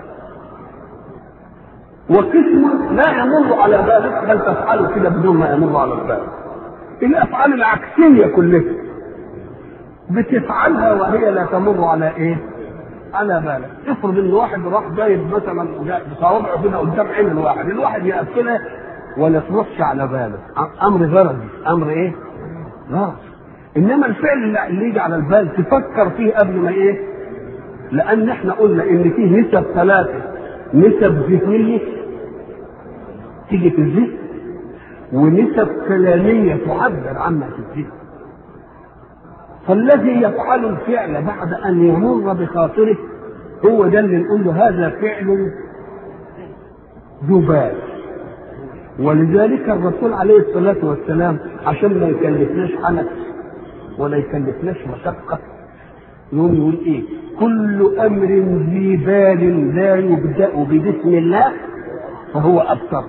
وقسم لا يمر على بالك بل تفعله كده بدون ما يمر على البال الافعال العكسيه كلها بتفعلها وهي لا تمر على ايه على بالك افرض ان واحد راح جايب مثلا بصوابعه كده قدام عين الواحد الواحد يقفلها ولا تروحش على باله امر غرضي امر ايه غرض انما الفعل اللي يجي على البال تفكر فيه قبل ما ايه لان احنا قلنا ان فيه نسب ثلاثه نسب ذهنيه تيجي في الذهن ونسب كلاميه تعبر عما في الذهن فالذي يفعل الفعل بعد ان يمر بخاطره هو ده اللي نقول له هذا فعل ذو بال ولذلك الرسول عليه الصلاه والسلام عشان ما يكلفناش حنك ولا يكلفناش مشقه يقول يقول ايه كل امر ذي بال لا يبدا ببسم الله فهو ابتر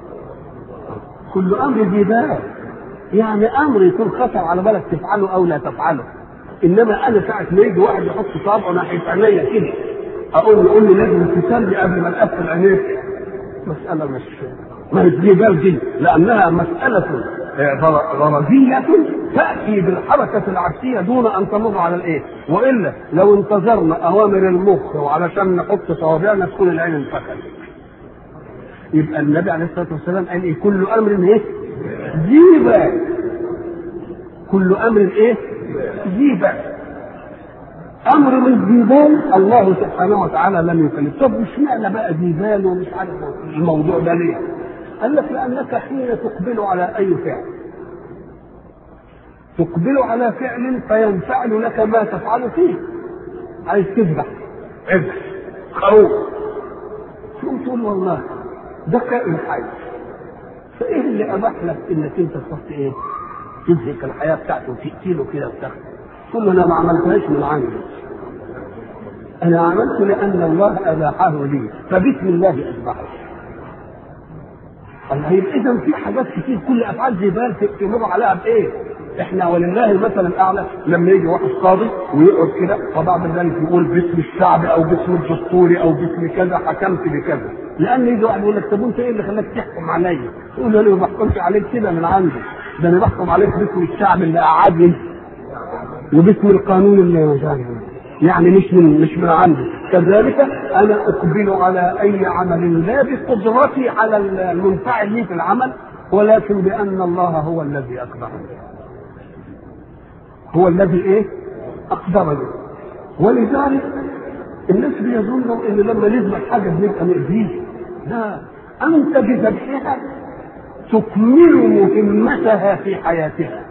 كل امر ذي بال يعني امر يكون خطر على بالك تفعله او لا تفعله انما انا ساعه ما يجي واحد يحط صابعه ناحيه عينيا كده اقول له قول لي لازم تسلي قبل ما تقفل عينيك مساله مش ما هي دي بال دي لانها مساله غرضية تأتي بالحركة العكسية دون أن تمر على الإيه؟ وإلا لو انتظرنا أوامر المخ وعلشان نحط صوابعنا تكون العين انفكت. يبقى النبي عليه الصلاة والسلام قال إيه؟ كل أمر إيه؟ ذي بال. كل أمر إيه؟ ذي بال. أمر من ذي بال الله سبحانه وتعالى لم يكلف، طب مش معنى بقى ذي بال ومش عارف الموضوع ده ليه؟ قال لك لأنك حين تقبل على أي فعل تقبل على فعل فينفعل لك ما تفعل فيه عايز تذبح اذبح خروف تقوم تقول والله ده كائن حي فايه اللي اباح لك انك انت تروح ايه تزهق الحياه بتاعته وتقتله كده وبتاع تقول له انا ما عملتهاش من عندي انا عملت لان الله اباحه لي فبسم الله اذبحه الله يبقى اذا في حاجات كتير كل افعال زي بال تمر عليها بايه؟ احنا ولله المثل الاعلى لما يجي واحد قاضي ويقعد كده وبعد ذلك يقول باسم الشعب او باسم الدستوري او باسم كذا حكمت بكذا لان يجي واحد يقول لك طب انت ايه اللي خلاك تحكم عليا؟ تقول له انا ما بحكمش عليك كده من عندي ده انا بحكم عليك باسم الشعب اللي قعدني وباسم القانون اللي مجاني يعني مش من مش من عندي كذلك انا اقبل على اي عمل لا بقدرتي على المنفعل لي في العمل ولكن بان الله هو الذي اقدرني هو الذي ايه اقدرني ولذلك الناس بيظنوا ان لما نذبح حاجه بنبقى نأذيه لا انت بذبحها تكمل مهمتها في حياتها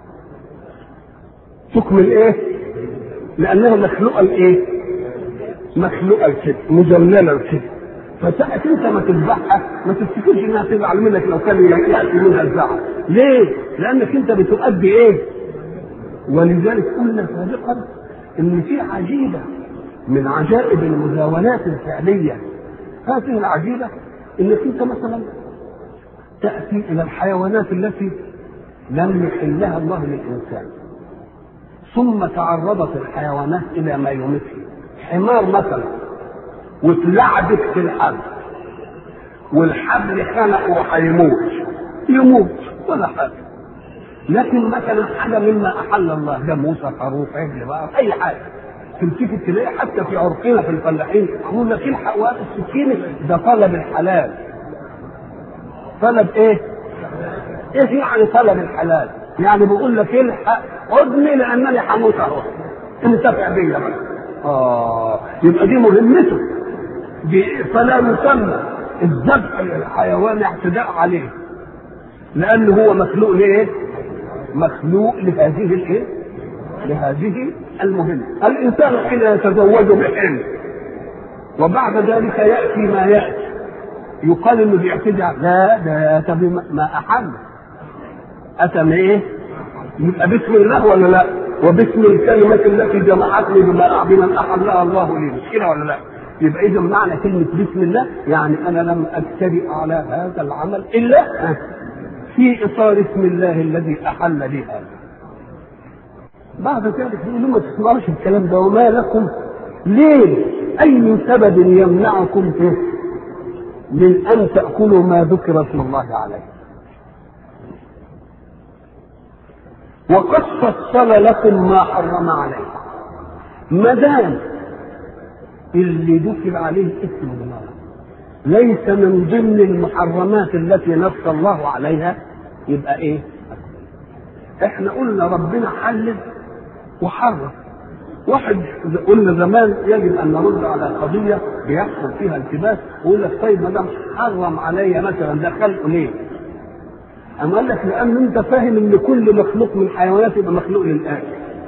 تكمل ايه لانها مخلوقه لايه مخلوقه كده مذلله كده فساعة انت ما تذبحها ما تفتكرش انها تزعل منك لو كان ياتي منها الزعل ليه؟ لانك انت بتؤدي ايه؟ ولذلك قلنا سابقا ان في عجيبه من عجائب المزاولات الفعليه هذه العجيبه انك انت مثلا تاتي الى الحيوانات التي لم يحلها الله للانسان ثم تعرضت الحيوانات الى ما يمثل حمار مثلا واتلعبت في الحبل والحبل خنق وهيموت يموت ولا حاجه لكن مثلا حاجه مما احل الله جاموسه خروف عجل بقى اي حاجه تمسك تلاقي حتى في عرقنا في الفلاحين يقول لك الحق وقت السكينه ده طلب الحلال طلب ايه؟ ايه يعني طلب الحلال؟ يعني بيقول لك الحق عدني لانني هموت اهو انتفع بيا بقى اه يبقى دي مهمته دي فلا يسمى الذبح للحيوان اعتداء عليه لأنه هو مخلوق لإيه؟ مخلوق لهذه الإيه؟ لهذه المهمة الإنسان حين يتزوج بحلم وبعد ذلك يأتي ما يأتي يقال انه بيعتدي لا ده اتى بما احل اتى من ايه؟ يبقى بسم الله ولا لا؟ وباسم الكلمة التي جمعتني بما بمن أحلها الله لي مش كده ولا لا؟ يبقى إذا معنى كلمة بسم الله يعني أنا لم أبتدئ على هذا العمل إلا في إطار اسم الله الذي أحل لي هذا. بعد ذلك يقول ما تسمعوش الكلام ده وما لكم ليه؟ أي سبب يمنعكم فيه؟ من ان تاكلوا ما ذكر اسم الله عليه وقد فصل لكم ما حرم عليكم ما دام اللي ذكر عليه اسم الله ليس من ضمن المحرمات التي نص الله عليها يبقى ايه احنا قلنا ربنا حلل وحرم واحد قلنا زمان يجب ان نرد على قضيه بيحصل فيها التباس ويقول لك طيب ما دام حرم عليا مثلا ده خلقه ليه؟ أما قال لك لأن أنت فاهم إن كل مخلوق من الحيوانات يبقى مخلوق للأكل.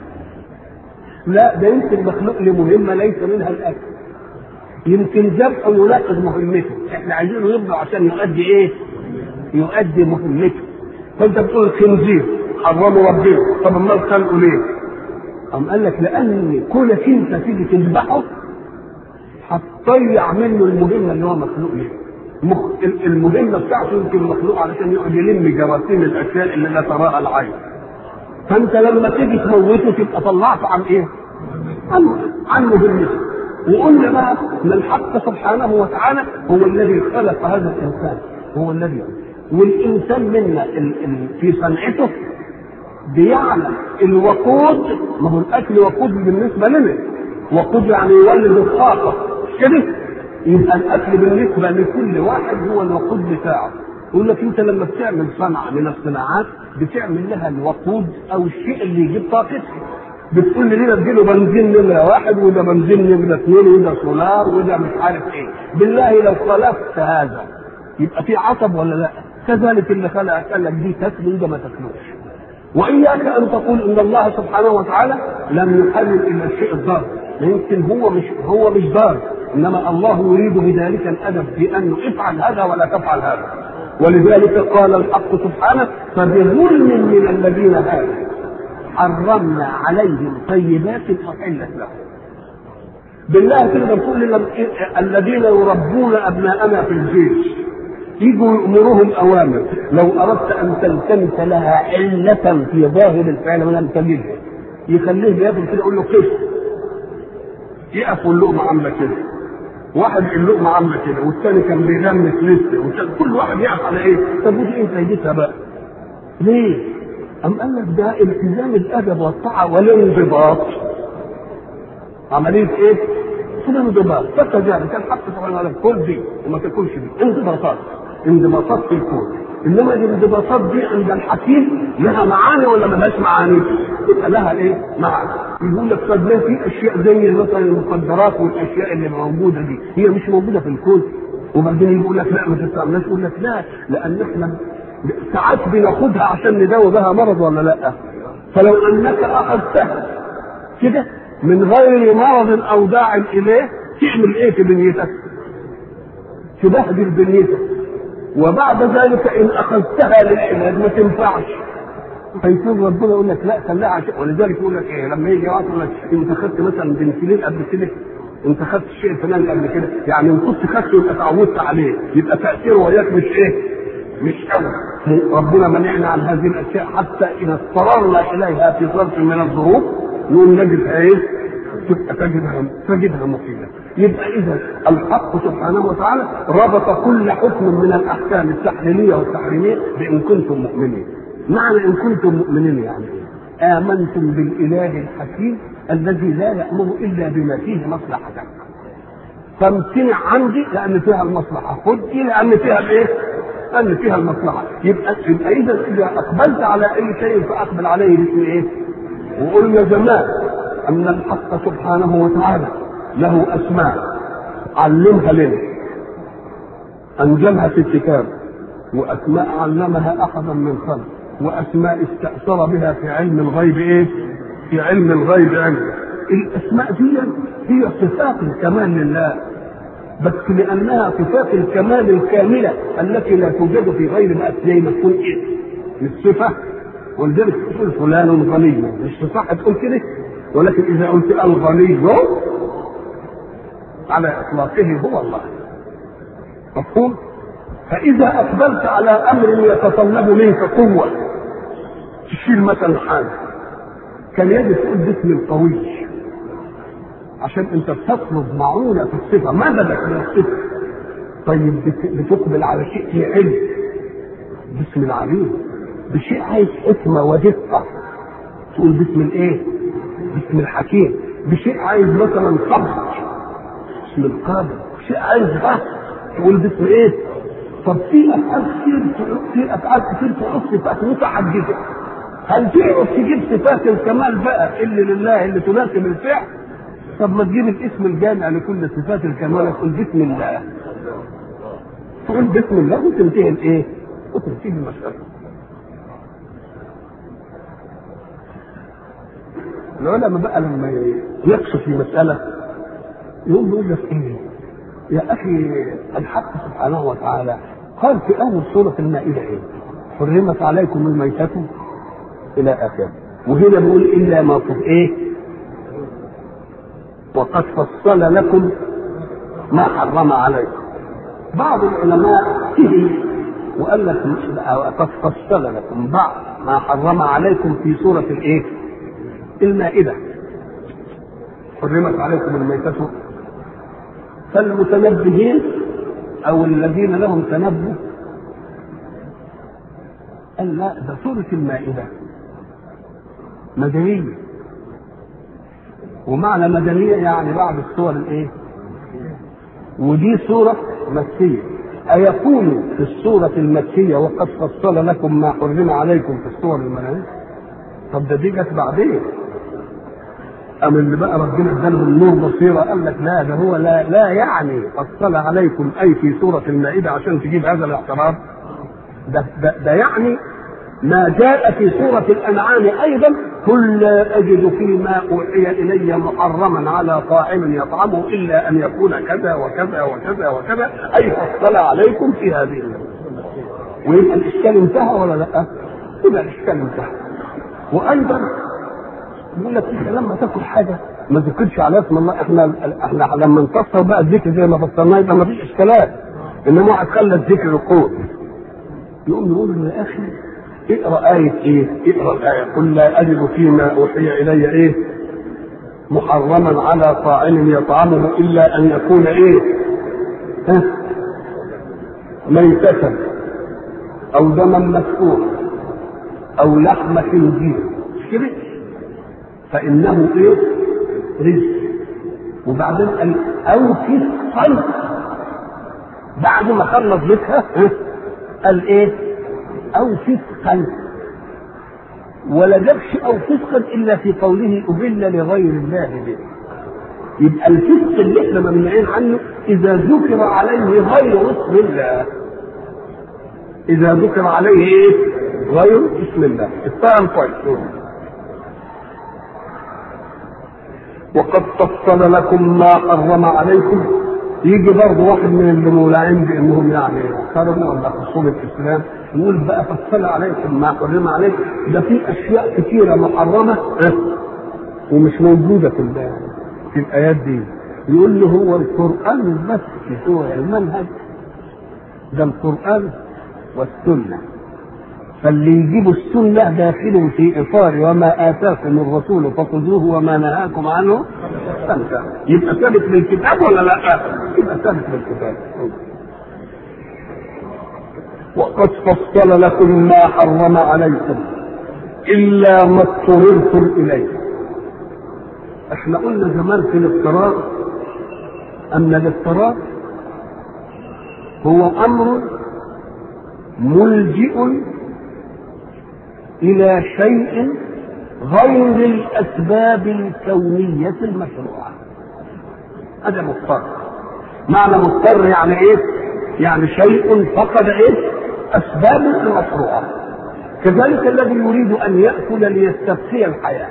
لا ده يمكن مخلوق لمهمة ليس منها الأكل. يمكن ذبحه يناقض مهمته، احنا عايزينه يرضى عشان يؤدي إيه؟ يؤدي مهمته. فأنت بتقول الخنزير حرمه ربنا، طب أمال خلقه ليه؟ قام قال لك لان كونك انت تيجي تذبحه هتضيع منه المهمه اللي هو مخلوق ليه. مخ... المهمه بتاعته يمكن مخلوق علشان يقعد يلم جراثيم الاشياء اللي لا تراها العين. فانت لما تيجي تموته تبقى طلعت عن ايه؟ عن عن مهمته. وقلنا بقى ان الحق سبحانه وتعالى هو الذي خلق هذا الانسان هو الذي والانسان منا ال... ال... في صنعته بيعلم الوقود ما هو الاكل وقود بالنسبه لنا وقود يعني يولد الطاقه كده يبقى الاكل بالنسبه لكل واحد هو الوقود بتاعه يقول لك انت لما بتعمل صنعه من الصناعات بتعمل لها الوقود او الشيء اللي يجيب طاقتها بتقول لي ليه اديله بنزين نمره واحد وده بنزين نمره اثنين وده سولار وده مش عارف ايه بالله لو خلفت هذا يبقى في عصب ولا لا كذلك اللي خلقك قال لك دي تاكل وده ما تاكلوش واياك ان تقول ان الله سبحانه وتعالى لم يحرم الا الشيء الضار يمكن هو مش هو مش ضار انما الله يريد بذلك الادب في انه افعل هذا ولا تفعل هذا ولذلك قال الحق سبحانه فبظلم من الذين هادوا حرمنا عليهم طيبات احلت لهم بالله تقدر تقول لهم الذين يربون ابناءنا في الجيش يجوا يأمرهم أوامر لو أردت أن تلتمس لها علة في ظاهر الفعل ولم تجدها يخليه بياكل كده يقول له كيف يقف اللقمة عاملة كده واحد اللقمة عاملة كده والثاني كان بيغمس لسه كل واحد يقف على ايه؟ طب ودي ايه فايدتها بقى؟ ليه؟ أم قال لك ده التزام الأدب والطاعة والانضباط عملية ايه؟ الانضباط فكذلك الحق سبحانه وتعالى كل دي وما تاكلش دي انضباطات انضباطات في الكون انما الانضباطات دي عند الحكيم لها معاني ولا ملهاش معاني؟ يبقى لها ايه؟ معاني يقول لك طب ليه في اشياء زي مثلا المخدرات والاشياء اللي موجوده دي هي مش موجوده في الكون وبعدين يقول لك لا ما تستعملهاش يقول لك لا لان احنا ساعات بناخدها عشان نداوي بها مرض ولا لا؟ فلو انك اخذتها كده من غير مرض او داع اليه تعمل ايه في بنيتك؟ تبهدل بنيتك وبعد ذلك ان اخذتها للعلاج ما تنفعش فيكون ربنا يقول لك لا خليها عشان ولذلك يقول لك ايه لما يجي واحد يقول لك انت خدت مثلا بنسلين قبل كده انت خدت الشيء الفلاني قبل كده يعني ان كنت خدته يبقى اتعودت عليه يبقى تاثيره وياك مش ايه؟ مش قوي ربنا منعنا عن هذه الاشياء حتى اذا اضطررنا اليها في ظرف من الظروف نقول نجدها ايه؟ تبقى تجدها تجدها مفيده يبقى اذا الحق سبحانه وتعالى ربط كل حكم من الاحكام التحليليه والتحريميه بان كنتم مؤمنين معنى ان كنتم مؤمنين يعني امنتم بالاله الحكيم الذي لا يامر الا بما فيه مصلحتك فامتنع عندي لان فيها المصلحه خذ دي لان فيها الايه؟ لان فيها المصلحه يبقى يبقى اذا اذا اقبلت على اي شيء فاقبل عليه باسم ايه؟ وقلنا زمان ان الحق سبحانه وتعالى له اسماء علمها لنا انزلها في الكتاب واسماء علمها احدا من خلق واسماء استاثر بها في علم الغيب ايه في علم الغيب عنده الاسماء دي هي صفات الكمال لله بس لانها صفات الكمال الكامله التي لا توجد في غير الاسماء زي ما تكون اسم الصفه ولذلك تقول فلان غني مش صح تقول كده ولكن اذا قلت الغني على اطلاقه هو الله مفهوم فاذا اقبلت على امر يتطلب منك قوه تشيل مثلا حاجه كان يجب تقول باسم القوي عشان انت بتطلب معونه في الصفه مددك من الصفه طيب بتقبل على شيء فيه علم باسم العليم بشيء عايز حكمه ودقه تقول باسم الايه؟ باسم الحكيم بشيء عايز مثلا صبر باسم القادر شيء عايز بحث تقول باسم ايه؟ طب في افعال كتير في افعال كتير تحط صفات متعدده هل تعرف تجيب صفات الكمال بقى اللي لله اللي تناسب الفعل؟ طب ما تجيب الاسم الجامع لكل صفات الكمال تقول بسم الله تقول بسم الله وتنتهي الايه؟ وتنتهي المسألة العلماء بقى لما يقصوا في مسألة يقوم يقول لك ايه؟ يا اخي الحق سبحانه وتعالى قال في اول سورة المائدة ايه؟ حرمت عليكم الميتة الى اخره وهنا بيقول الا ما في ايه؟ وقد فصل لكم ما حرم عليكم بعض العلماء فيه وقال لك وقد فصل لكم بعض ما حرم عليكم في سورة الايه؟ المائدة حرمت عليكم الميتة فالمتنبهين أو الذين لهم تنبه قال لا ده سورة المائدة مدنية ومعنى مدنية يعني بعض السور الايه؟ ودي سورة مكية أيكون في السورة المكية وقد فصل لكم ما حرم عليكم في السور المدنية؟ طب ده دي جت بعدين أم اللي بقى ربنا اداله النور بصيرة قال لك لا ده هو لا لا يعني فصل عليكم أي في سورة المائدة عشان تجيب هذا الاعتراض ده, ده, ده يعني ما جاء في سورة الأنعام أيضا قل لا أجد فيما أوحي إلي محرما على طاعم يطعمه إلا أن يكون كذا وكذا وكذا وكذا أي فصل عليكم في هذه ويبقى الإشكال انتهى ولا لا؟ يبقى الإشكال انتهى وأيضا يقول لك انت لما تاكل حاجه ما تذكرش على اسم الله احنا احنا لما نفسر بقى الذكر زي ما فسرناه يبقى ما فيش اشكالات انما واحد خلى الذكر القول يقوم يقول له يا اخي اقرا آية ايه؟ اقرا الآية قل لا أجد فيما أوحي إلي ايه؟ محرما على طاعم يطعمه إلا أن يكون ايه؟ ها؟ ميتة أو دما مسفوحا أو لحم خنزير مش كده؟ فإنه ايه؟ رزق وبعدين قال أو فسقا بعد ما خلص بيتها قال ايه؟ أو فسقا ولا جابش أو فسقا إلا في قوله أهل لغير الله به يبقى الفسق اللي احنا ممنوعين عنه إذا ذكر عليه غير اسم الله إذا ذكر عليه إيه؟ غير اسم الله اتفهم كويس وقد فصل لكم ما حرم عليكم يجي برضه واحد من اللي مولعين بانهم يعني خرجوا ولا خصوم الاسلام يقول بقى فصل عليكم ما حرم عليكم ده في اشياء كثيره محرمه ومش موجوده في في الايات دي يقول له هو القران بس بتوع المنهج ده القران والسنه فاللي يجيبوا السنة داخل في إطار وما آتاكم الرسول فخذوه وما نهاكم عنه فانتهوا يبقى ثابت بالكتاب ولا لا؟ يبقى ثابت بالكتاب وقد فصل لكم ما حرم عليكم إلا ما اضطررتم إليه احنا قلنا زمان في الاضطرار أن الاضطرار هو أمر ملجئ إلى شيء غير الأسباب الكونية المشروعة هذا مضطر معنى مضطر يعني إيه؟ يعني شيء فقد إيه؟ اسباب المشروعه كذلك الذي يريد ان ياكل ليستبقي الحياه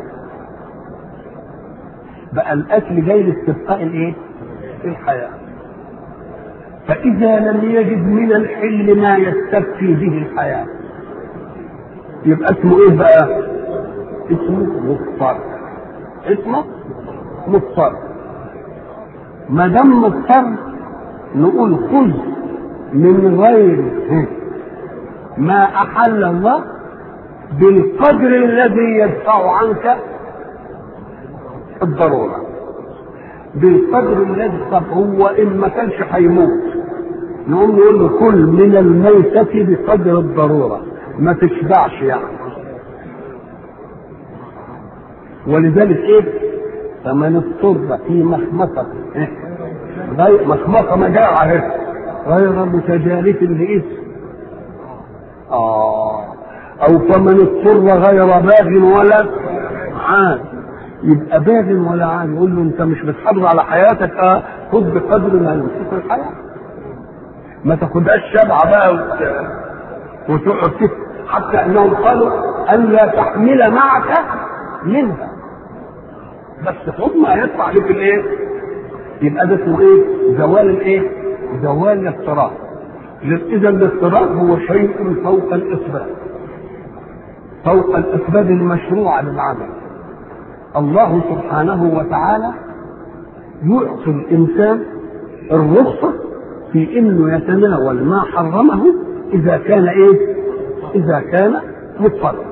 بقى الاكل جاي لاستبقاء الايه؟ الحياه فاذا لم يجد من الحل ما يستبقي به الحياه يبقى اسمه ايه بقى؟ اسمه مضطر اسمه مضطر ما دام مضطر نقول خذ من غير ما احل الله بالقدر الذي يدفع عنك الضروره بالقدر الذي طب هو ان ما كانش هيموت نقوم نقول له كل من الميتة بقدر الضرورة ما تشبعش يعني ولذلك ايه فمن اضطر في مخمصة إيه؟ غير مخمصة مجاعة اهي غير متجانف لإثم آه أو فمن اضطر غير باغ ولا عاد يبقى باغ ولا عاد يقول له أنت مش بتحافظ على حياتك اه خد بقدر ما يمسك الحياة ما تاخدهاش شبعة بقى وت- وتقعد تف- حتى أنهم قالوا ألا تحمل معك منها بس خد ما يدفع لك الايه؟ يبقى ده اسمه ايه؟ زوال الايه؟ زوال الاضطراب. اذا الاضطراب هو شيء فوق الاسباب. فوق الاسباب المشروعه للعمل. الله سبحانه وتعالى يعطي الانسان الرخصه في انه يتناول ما حرمه اذا كان ايه؟ اذا كان مضطرا.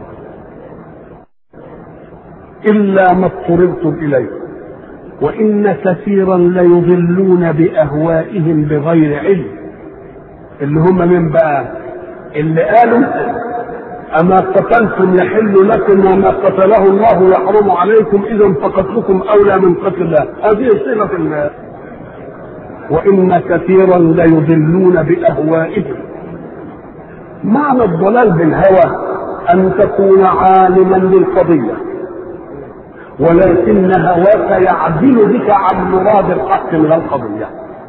إلا ما اضطررتم إليه وإن كثيرا ليضلون بأهوائهم بغير علم اللي هم من بقى اللي قالوا أما قتلتم يحل لكم وما قتله الله يحرم عليكم إذا فقتلكم أولى من قتل الله هذه صلة الله وإن كثيرا ليضلون بأهوائهم معنى الضلال بالهوى أن تكون عالما بالقضية ولكن هواك يعدل بك عن مراد الحق من القضية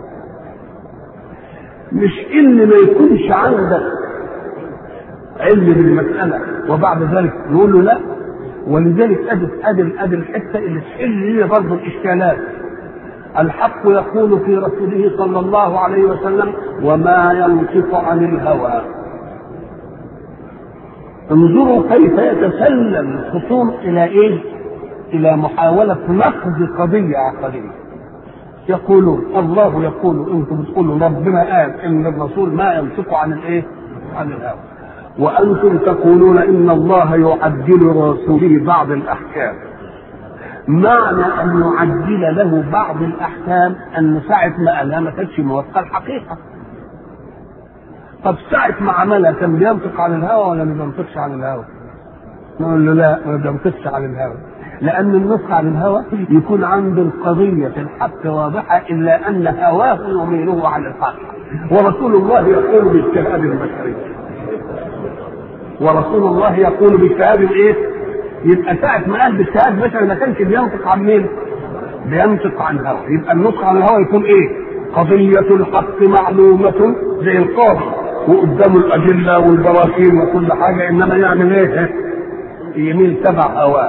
مش ان ما يكونش عندك علم بالمسألة وبعد ذلك نقول له لا ولذلك ادي ادي ادي الحتة اللي تحل لي برضه الاشكالات الحق يقول في رسوله صلى الله عليه وسلم وما ينطق عن الهوى انظروا كيف يتسلل الخصوم الى ايه؟ الى محاوله نقد قضيه عقديه يقولون الله يقول انتم بتقولوا ربنا قال ان الرسول ما ينطق عن الايه؟ عن الهوى وانتم تقولون ان الله يعدل لرسوله بعض الاحكام معنى ان يعدل له بعض الاحكام ان ساعه ما قالها ما كانتش موافقه الحقيقه طب ساعة ما عملها كان بينطق عن الهوى ولا ما بينطقش عن الهوى؟ نقول له لا ما بينطقش عن الهوى لأن النطق عن الهوى يكون عند القضية في الحق واضحة إلا أن هواه يميله عن الحق ورسول الله يقول باجتهاد البشري ورسول الله يقول باجتهاد الايه؟ يبقى ساعة ما قال باجتهاد بشري ما كانش بينطق عن مين؟ بينطق عن هوى يبقى النطق عن الهوى يكون ايه؟ قضية الحق معلومة زي القاضي وقدامه الأدلة والبراكين وكل حاجة إنما يعمل إيه؟ يميل تبع هواه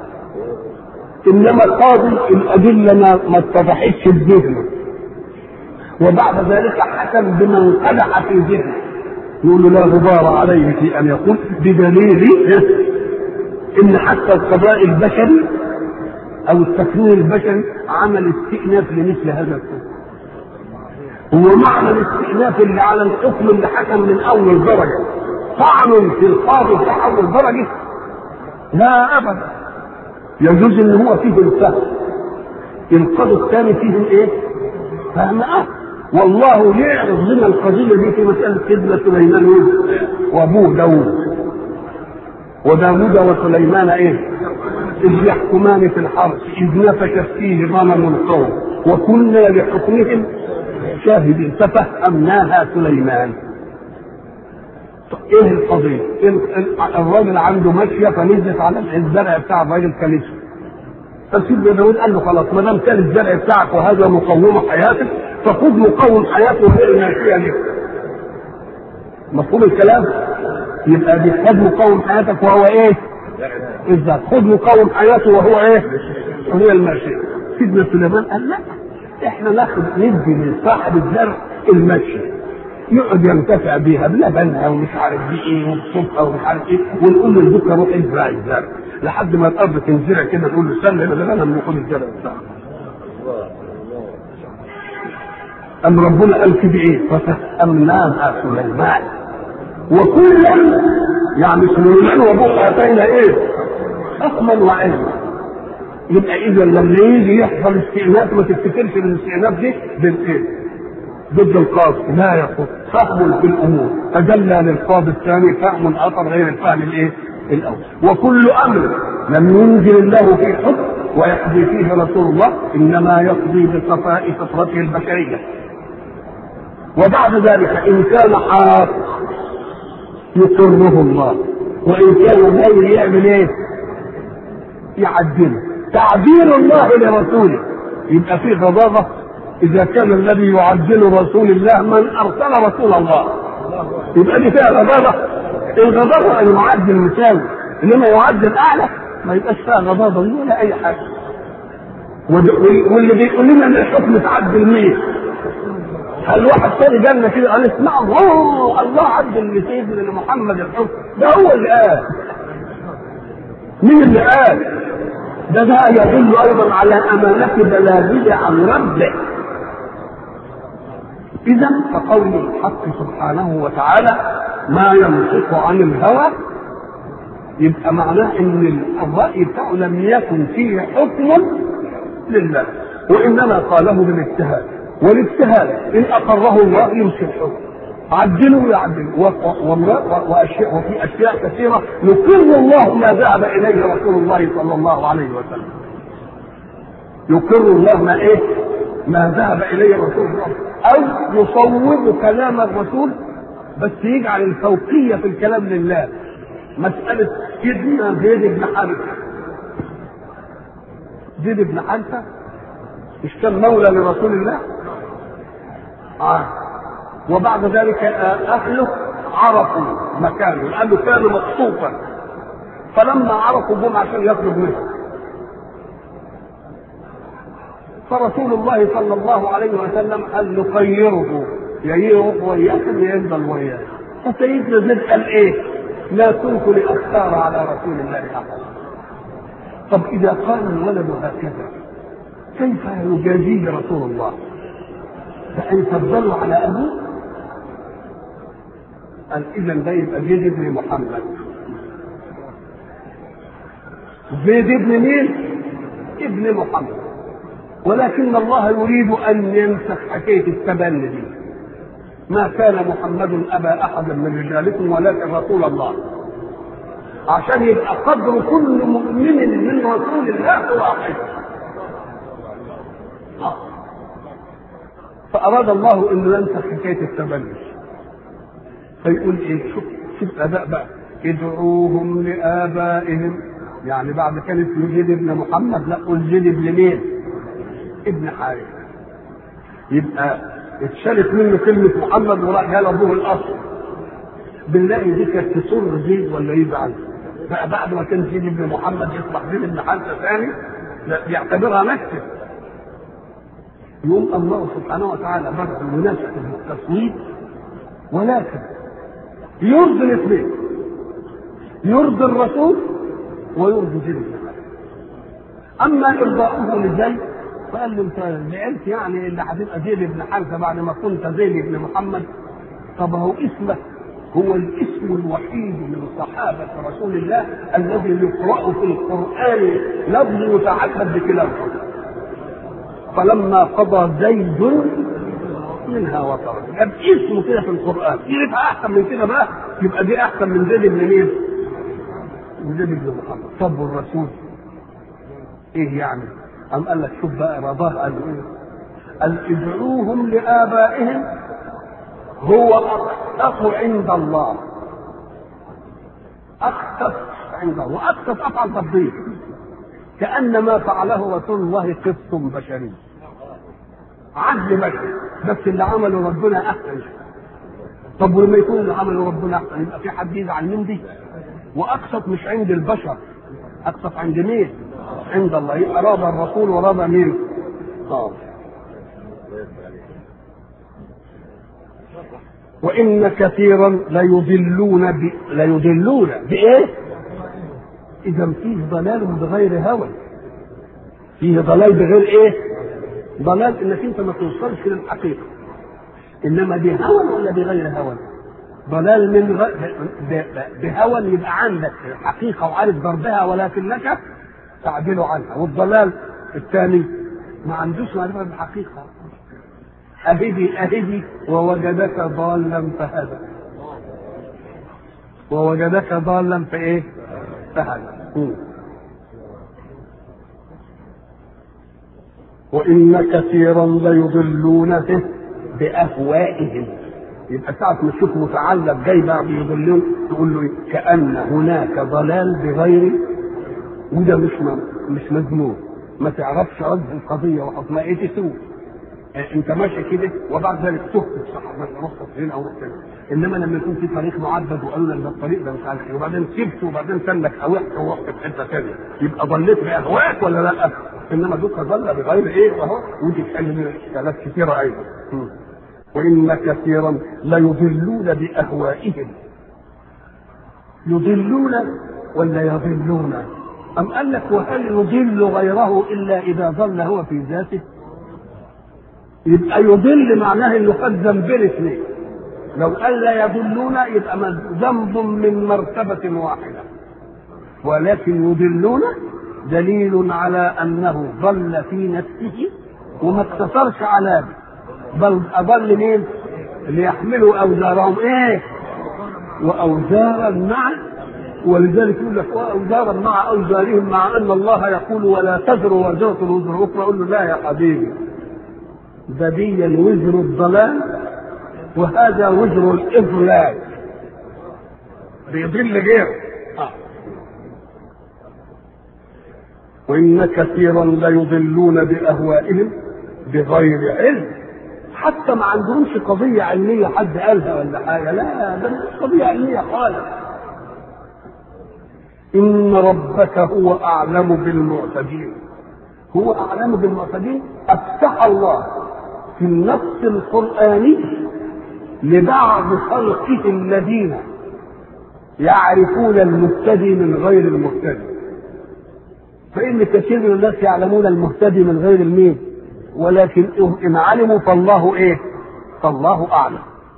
انما القاضي الادله ما ما اتضحتش في ذهنه وبعد ذلك حكم بمن قدح في ذهنه يقول له لا غبار عليه في ان يقول بدليل ان حتى القضاء البشري او التكوين البشري عمل استئناف لمثل هذا الحكم هو معنى الاستئناف اللي على الحكم اللي حكم من اول درجه طعن في القاضي في اول درجه لا ابدا يجوز ان هو فيه الفهم القاضي الثاني فيه الايه؟ فهم اه والله يعرض لنا القضيه دي في مساله سيدنا سليمان وابوه داوود وداوود وسليمان ايه؟ اذ يحكمان في الحرث اذ نفشت فيه غنم القوم وكنا لحكمهم شاهدين ففهمناها سليمان ايه القضيه؟ الراجل عنده ماشيه فنزلت على الزرع بتاع الراجل كنسه. فسيدنا داود قال له خلاص ما دام كان الزرع بتاعك وهذا مقوم حياتك فخذ مقوم حياته غير ناشئه لك. مفهوم الكلام يبقى دي خد مقوم حياتك وهو ايه الذات خد مقوم حياته وهو ايه هي المشي سيدنا سليمان قال لا احنا ناخد ندي لصاحب الزرع المشي يقعد ينتفع بيها بلبنها ومش عارف دي ايه وبصوفها ومش عارف ايه ونقول له لبكره روح ازرع الزرع لحد ما الارض تنزرع كده نقول له استنى بدل انا بناخد الزرع بتاعك أم ربنا قال كده إيه؟ ففهمناها سليمان وكلا يعني سليمان وابوه اتينا ايه؟ حكما وعلما يبقى اذا لما يجي يحصل استئناف ما تفتكرش ان الاستئناف دي ضد ايه؟ ضد القاضي لا يقول فهم في الامور تجلى للقاضي الثاني فهم اخر غير الفهم الايه؟ الاول وكل امر لم ينزل الله في حكم ويقضي فيه رسول الله انما يقضي بصفاء فطرته البشريه وبعد ذلك ان كان حاق يقره الله وان كان غير يعمل ايه؟ يعدله تعديل الله لرسوله يبقى فيه غضاضه اذا كان الذي يعدل رسول الله من ارسل رسول الله يبقى دي فيها غضاضه الغضاضه ان يعدل مساوي انما يعدل اعلى ما يبقاش فيها غضاضه ولا اي حاجه واللي بيقول لنا ان الحكم تعدل مين؟ هل واحد تاني جالنا كده قال اسمع الله الله عدل لسيدنا لمحمد الحكم ده هو اللي قال مين اللي قال؟ ده ده يدل ايضا على امانه بلاغه عن ربه اذا فقول الحق سبحانه وتعالى ما ينطق عن الهوى يبقى معناه ان الراي بتاعه لم يكن فيه حكم لله وانما قاله بالاجتهاد والاجتهاد ان اقره الله يمسك الحكم عدلوا يعدلوا واشياء وفي اشياء كثيره يقر الله ما ذهب اليه رسول الله صلى الله عليه وسلم يقر الله ما ايه ما ذهب اليه رسول الله او يصوب كلام الرسول بس يجعل الفوقيه في الكلام لله مساله سيدنا زيد بن حارثه زيد بن حارثه مش كان مولى لرسول الله آه. وبعد ذلك اهله عرفوا مكانه لانه كان مخطوفا فلما عرفوا جم عشان يطلب منه فرسول الله صلى الله عليه وسلم قال نخيره يا يروح وياكم يا يفضل وياه فسيدنا زيد قال ايه؟ لا كنت لاختار على رسول الله احدا طب اذا قال الولد هكذا كيف يجازيه رسول الله؟ فان فضلوا على ابوه قال اذا ده يبقى زيد بن محمد زيد بن مين؟ ابن محمد ولكن الله يريد ان ينسخ حكايه التبني دي ما كان محمد ابا احد من رجالكم ولكن رسول الله عشان يبقى قدر كل مؤمن من رسول الله واحد فاراد الله انه ينسخ حكايه التبني فيقول ايه شوف شوف اداء بقى ادعوهم لابائهم يعني بعد كانت زيد ابن محمد لا قل زيد ابن مين؟ ابن حارثه يبقى اتشالت منه كلمه محمد وراح قال ابوه الاصل بنلاقي دي كانت تسر زيد ولا يزعل بقى بعد ما كان زيد ابن محمد يصبح زيد ابن حارثه ثاني لا يعتبرها نكته يقوم الله سبحانه وتعالى برضه ينسخ التصويت ولكن يرضي الاثنين يرضي الرسول ويرضي زيد بن اما ارضاؤه لزيد فقال له انت زعلت يعني اللي هتبقى زيد بن حارثه بعد ما كنت زيد بن محمد طب هو اسمك هو الاسم الوحيد من صحابة رسول الله الذي يقرأ في القرآن لفظ يتعبد بكلامه فلما قضى زيد منها وطرا يبقى اسمه كده في القرآن يبقى أحسن من كده بقى يبقى دي أحسن من زيد بن مين؟ من زيد بن محمد طب والرسول إيه يعني؟ قام قال لك شوف بقى رضاه قال له ايه؟ قال ادعوهم لآبائهم هو أقسط عند الله أقسط عند الله وأقسط أفعل تفضيل كأن ما فعله رسول الله قسط بشري عدل بشري بس اللي عمله ربنا أحسن طب ولما يكون اللي عمله ربنا احسن يبقى في حد يزعل من دي واقسط مش عند البشر اقسط عند مين؟ عند الله يبقى راضى الرسول وراضى مين؟ آه. وإن كثيرا ليضلون ب... ليضلون بإيه؟ إذا فيه ضلال بغير هوى فيه ضلال بغير إيه؟ ضلال إنك أنت ما توصلش للحقيقة إنما بهوى ولا بغير هوى؟ ضلال من غ... ب... ب... بهوى يبقى عندك الحقيقة وعارف ضربها ولكنك تعدل عنها والضلال الثاني ما عندوش معرفة بالحقيقة أهدي أهدي ووجدك ضالا فهدى ووجدك ضالا فإيه؟ فهدى وإن كثيرا ليضلون به بأهوائهم يبقى ساعة ما تشوف متعلق جاي بقى بيضلون تقول له كأن هناك ضلال بغير وده مش مش مجنون ما تعرفش وجه القضية وحكمها ايه تسوي انت ماشي كده وبعد ذلك تهت صح رحت هنا او رحت انما لما يكون في طريق معبد وقالوا لك ده الطريق ده مش عارف ايه وبعدين سبته وبعدين سلك هواك ورحت في حته ثانيه يبقى ضليت باهواك ولا لا؟ انما دوك ضل بغير ايه وهو ودي تحل اشكالات كثيره ايضا وان كثيرا ليضلون باهوائهم يضلون ولا يضلون أم قال لك وهل يضل غيره إلا إذا ضل هو في ذاته؟ يبقى يضل معناه انه قد ذنبين اثنين لو قال لا يضلون يبقى ذنب من مرتبة واحدة ولكن يضلون دليل على انه ضل في نفسه وما اقتصرش على ده بل اضل مين؟ ليحملوا اوزارهم ايه؟ واوزارا مع ولذلك يقول لك واوزارا مع اوزارهم مع ان الله يقول ولا تزر وزرة وزر اخرى اقول له لا يا حبيبي ده دي وزر الضلال وهذا وزر الاضلال بيضل غيره آه. وان كثيرا ليضلون باهوائهم بغير علم حتى ما عندهمش قضية علمية حد قالها ولا حاجة لا ده مش قضية علمية خالص إن ربك هو أعلم بالمعتدين هو أعلم بالمعتدين أفتح الله في النص القرآني لبعض خلقه الذين يعرفون المهتدي من غير المهتدي فإن كثير من الناس يعلمون المهتدي من غير المين ولكن إن علموا فالله إيه فالله أعلم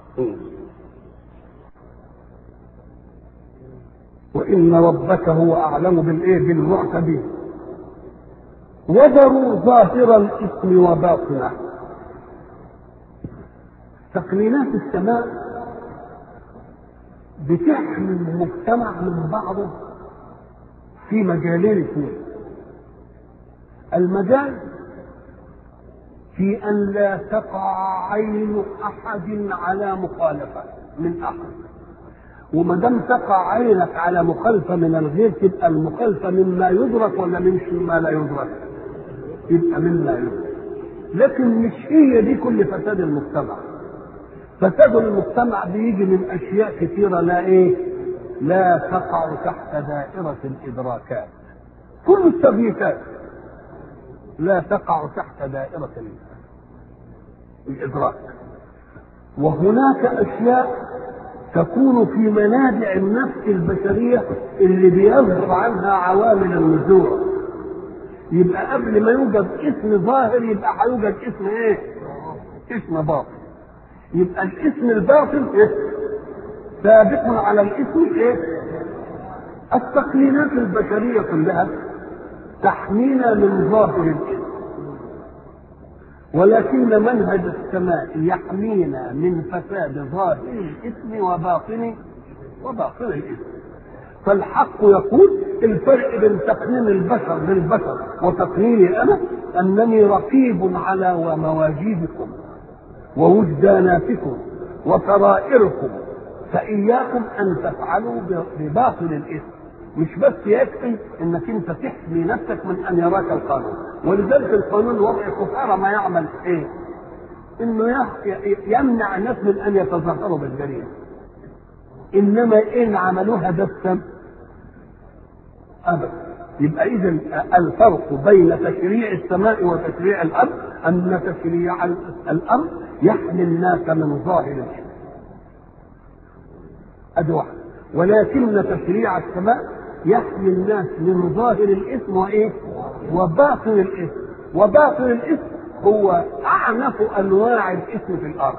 وإن ربك هو أعلم بالإيه بالمعتدين وذروا ظاهر الإثم وباطنه تقنينات السماء بتحمي المجتمع من بعضه في مجالين اثنين المجال في أن لا تقع عين أحد على مخالفة من أحد وما دام تقع عينك على مخالفة من الغير تبقى المخالفة مما يدرك ولا من مما لا يدرك؟ يبقى مما يدرك لكن مش هي دي كل فساد المجتمع فساد المجتمع بيجي من اشياء كثيره لا ايه لا تقع تحت دائره الادراكات كل التبييتات لا تقع تحت دائره الادراك وهناك اشياء تكون في منابع النفس البشريه اللي بيظهر عنها عوامل النزوع يبقى قبل ما يوجد اسم ظاهر يبقى هيوجد اسم ايه؟ اسم باطن يبقى الاسم الباطل ايه؟ سابق على الاسم ايه؟ التقنينات البشريه كلها تحمينا من ظاهر الاسم ولكن منهج السماء يحمينا من فساد ظاهر الاسم وباطن وباطن الاسم فالحق يقول الفرق بين تقنين البشر للبشر وتقنيني انا انني رقيب على مواجيبكم ووجداناتكم وسرائركم فإياكم أن تفعلوا بباطل الإثم مش بس يكفي انك انت تحمي نفسك من ان يراك القانون ولذلك القانون وضع كفارة ما يعمل ايه انه يح- يمنع الناس من ان يتظاهروا بالجريمه انما ان عملوها بسا ابدا يبقى اذا الفرق بين تشريع السماء وتشريع الارض ان تشريع الارض يحمي الناس من ظاهر الاسم ادي واحد ولكن تشريع السماء يحمي الناس من ظاهر الاسم وايه وباطن الاسم وباطن الاسم هو اعنف انواع الاسم في الارض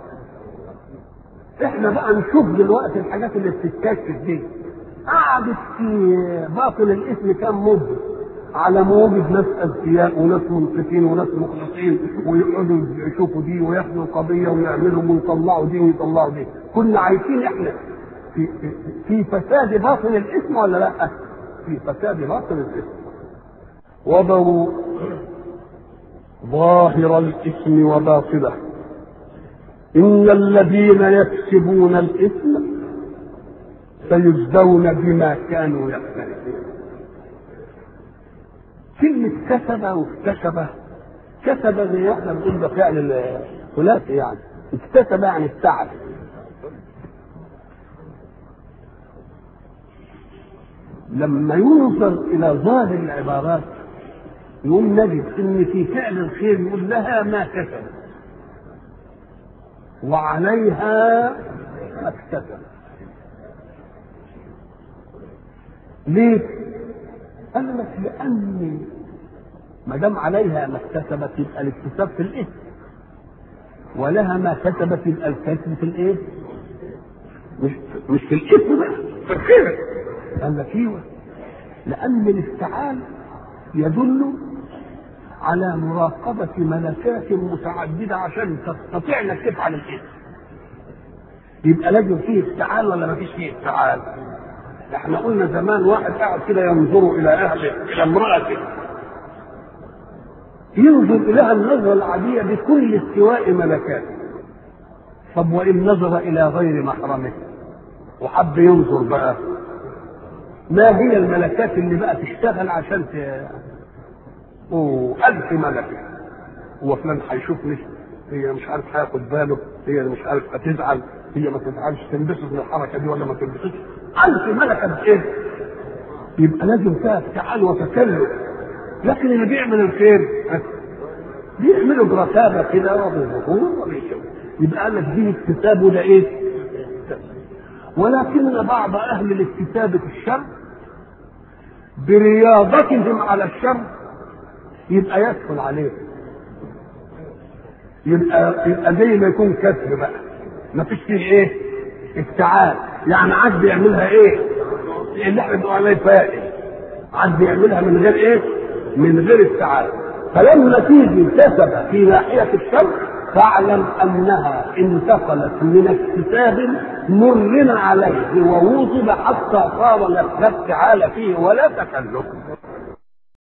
احنا بقى نشوف دلوقتي الحاجات اللي بتتكشف دي قعدت في باطن الاسم كام مده على ما وجد ناس اذكياء وناس منصفين وناس مخلصين ويقعدوا يشوفوا دي وياخدوا القضيه ويعملوا ويطلعوا دي ويطلعوا دي كنا عايشين احنا في في, في فساد باطن الاسم ولا لا؟ في فساد باطن الاسم وضعوا ظاهر الاسم وباطنه إن الذين يكسبون الإثم سيجزون بما كانوا يقترفون كلمة كسب واكتسب كسب زي احنا بنقول ده فعل ثلاثي يعني اكتسب يعني التعب لما ينظر إلى ظاهر العبارات يقوم نجد ان في فعل الخير يقول لها ما كسبت وعليها ما اكتسبت ليه؟ قال لك لأن ما دام عليها ما اكتسبت يبقى الاكتساب في الإثم ولها ما كسبت يبقى الكسب في الإيه؟ مش مش في الإثم بقى في الخير قال لك ايوه لأن الافتعال يدل على مراقبة ملكات متعددة عشان تستطيع انك تفعل الاسم. يبقى لازم فيه افتعال ولا ما فيش فيه افتعال؟ احنا قلنا زمان واحد قاعد كده ينظر الى اهله الى امرأته ينظر اليها النظرة العادية بكل استواء ملكاته. طب وإن نظر إلى غير محرمه وحب ينظر بقى ما هي الملكات اللي بقى تشتغل عشان ت... ألف ملكة هو فلان هيشوفني هي مش عارف هياخد باله هي مش عارف هتزعل هي ما تزعلش تنبسط من الحركه دي ولا ما تنبسطش ألف ملكة بإيه؟ يبقى لازم فيها افتعال وتكلف لكن اللي بيعمل الخير بيعمله برتابة كده وبظهور وبيشوف يبقى قال لك دي اكتساب وده ايه؟ ولكن بعض أهل الاكتساب في الشر برياضتهم على الشر يبقى يدخل عليه يبقى يبقى زي ما يكون كسب بقى ما فيش فيه ايه افتعال يعني عاد بيعملها ايه اللي احنا بنقول عليه فائل عاد بيعملها من غير ايه من غير افتعال فلما تيجي كسب في ناحيه الشر فاعلم انها انتقلت من اكتساب مر عليه ووصب حتى صار لا افتعال فيه ولا تكلف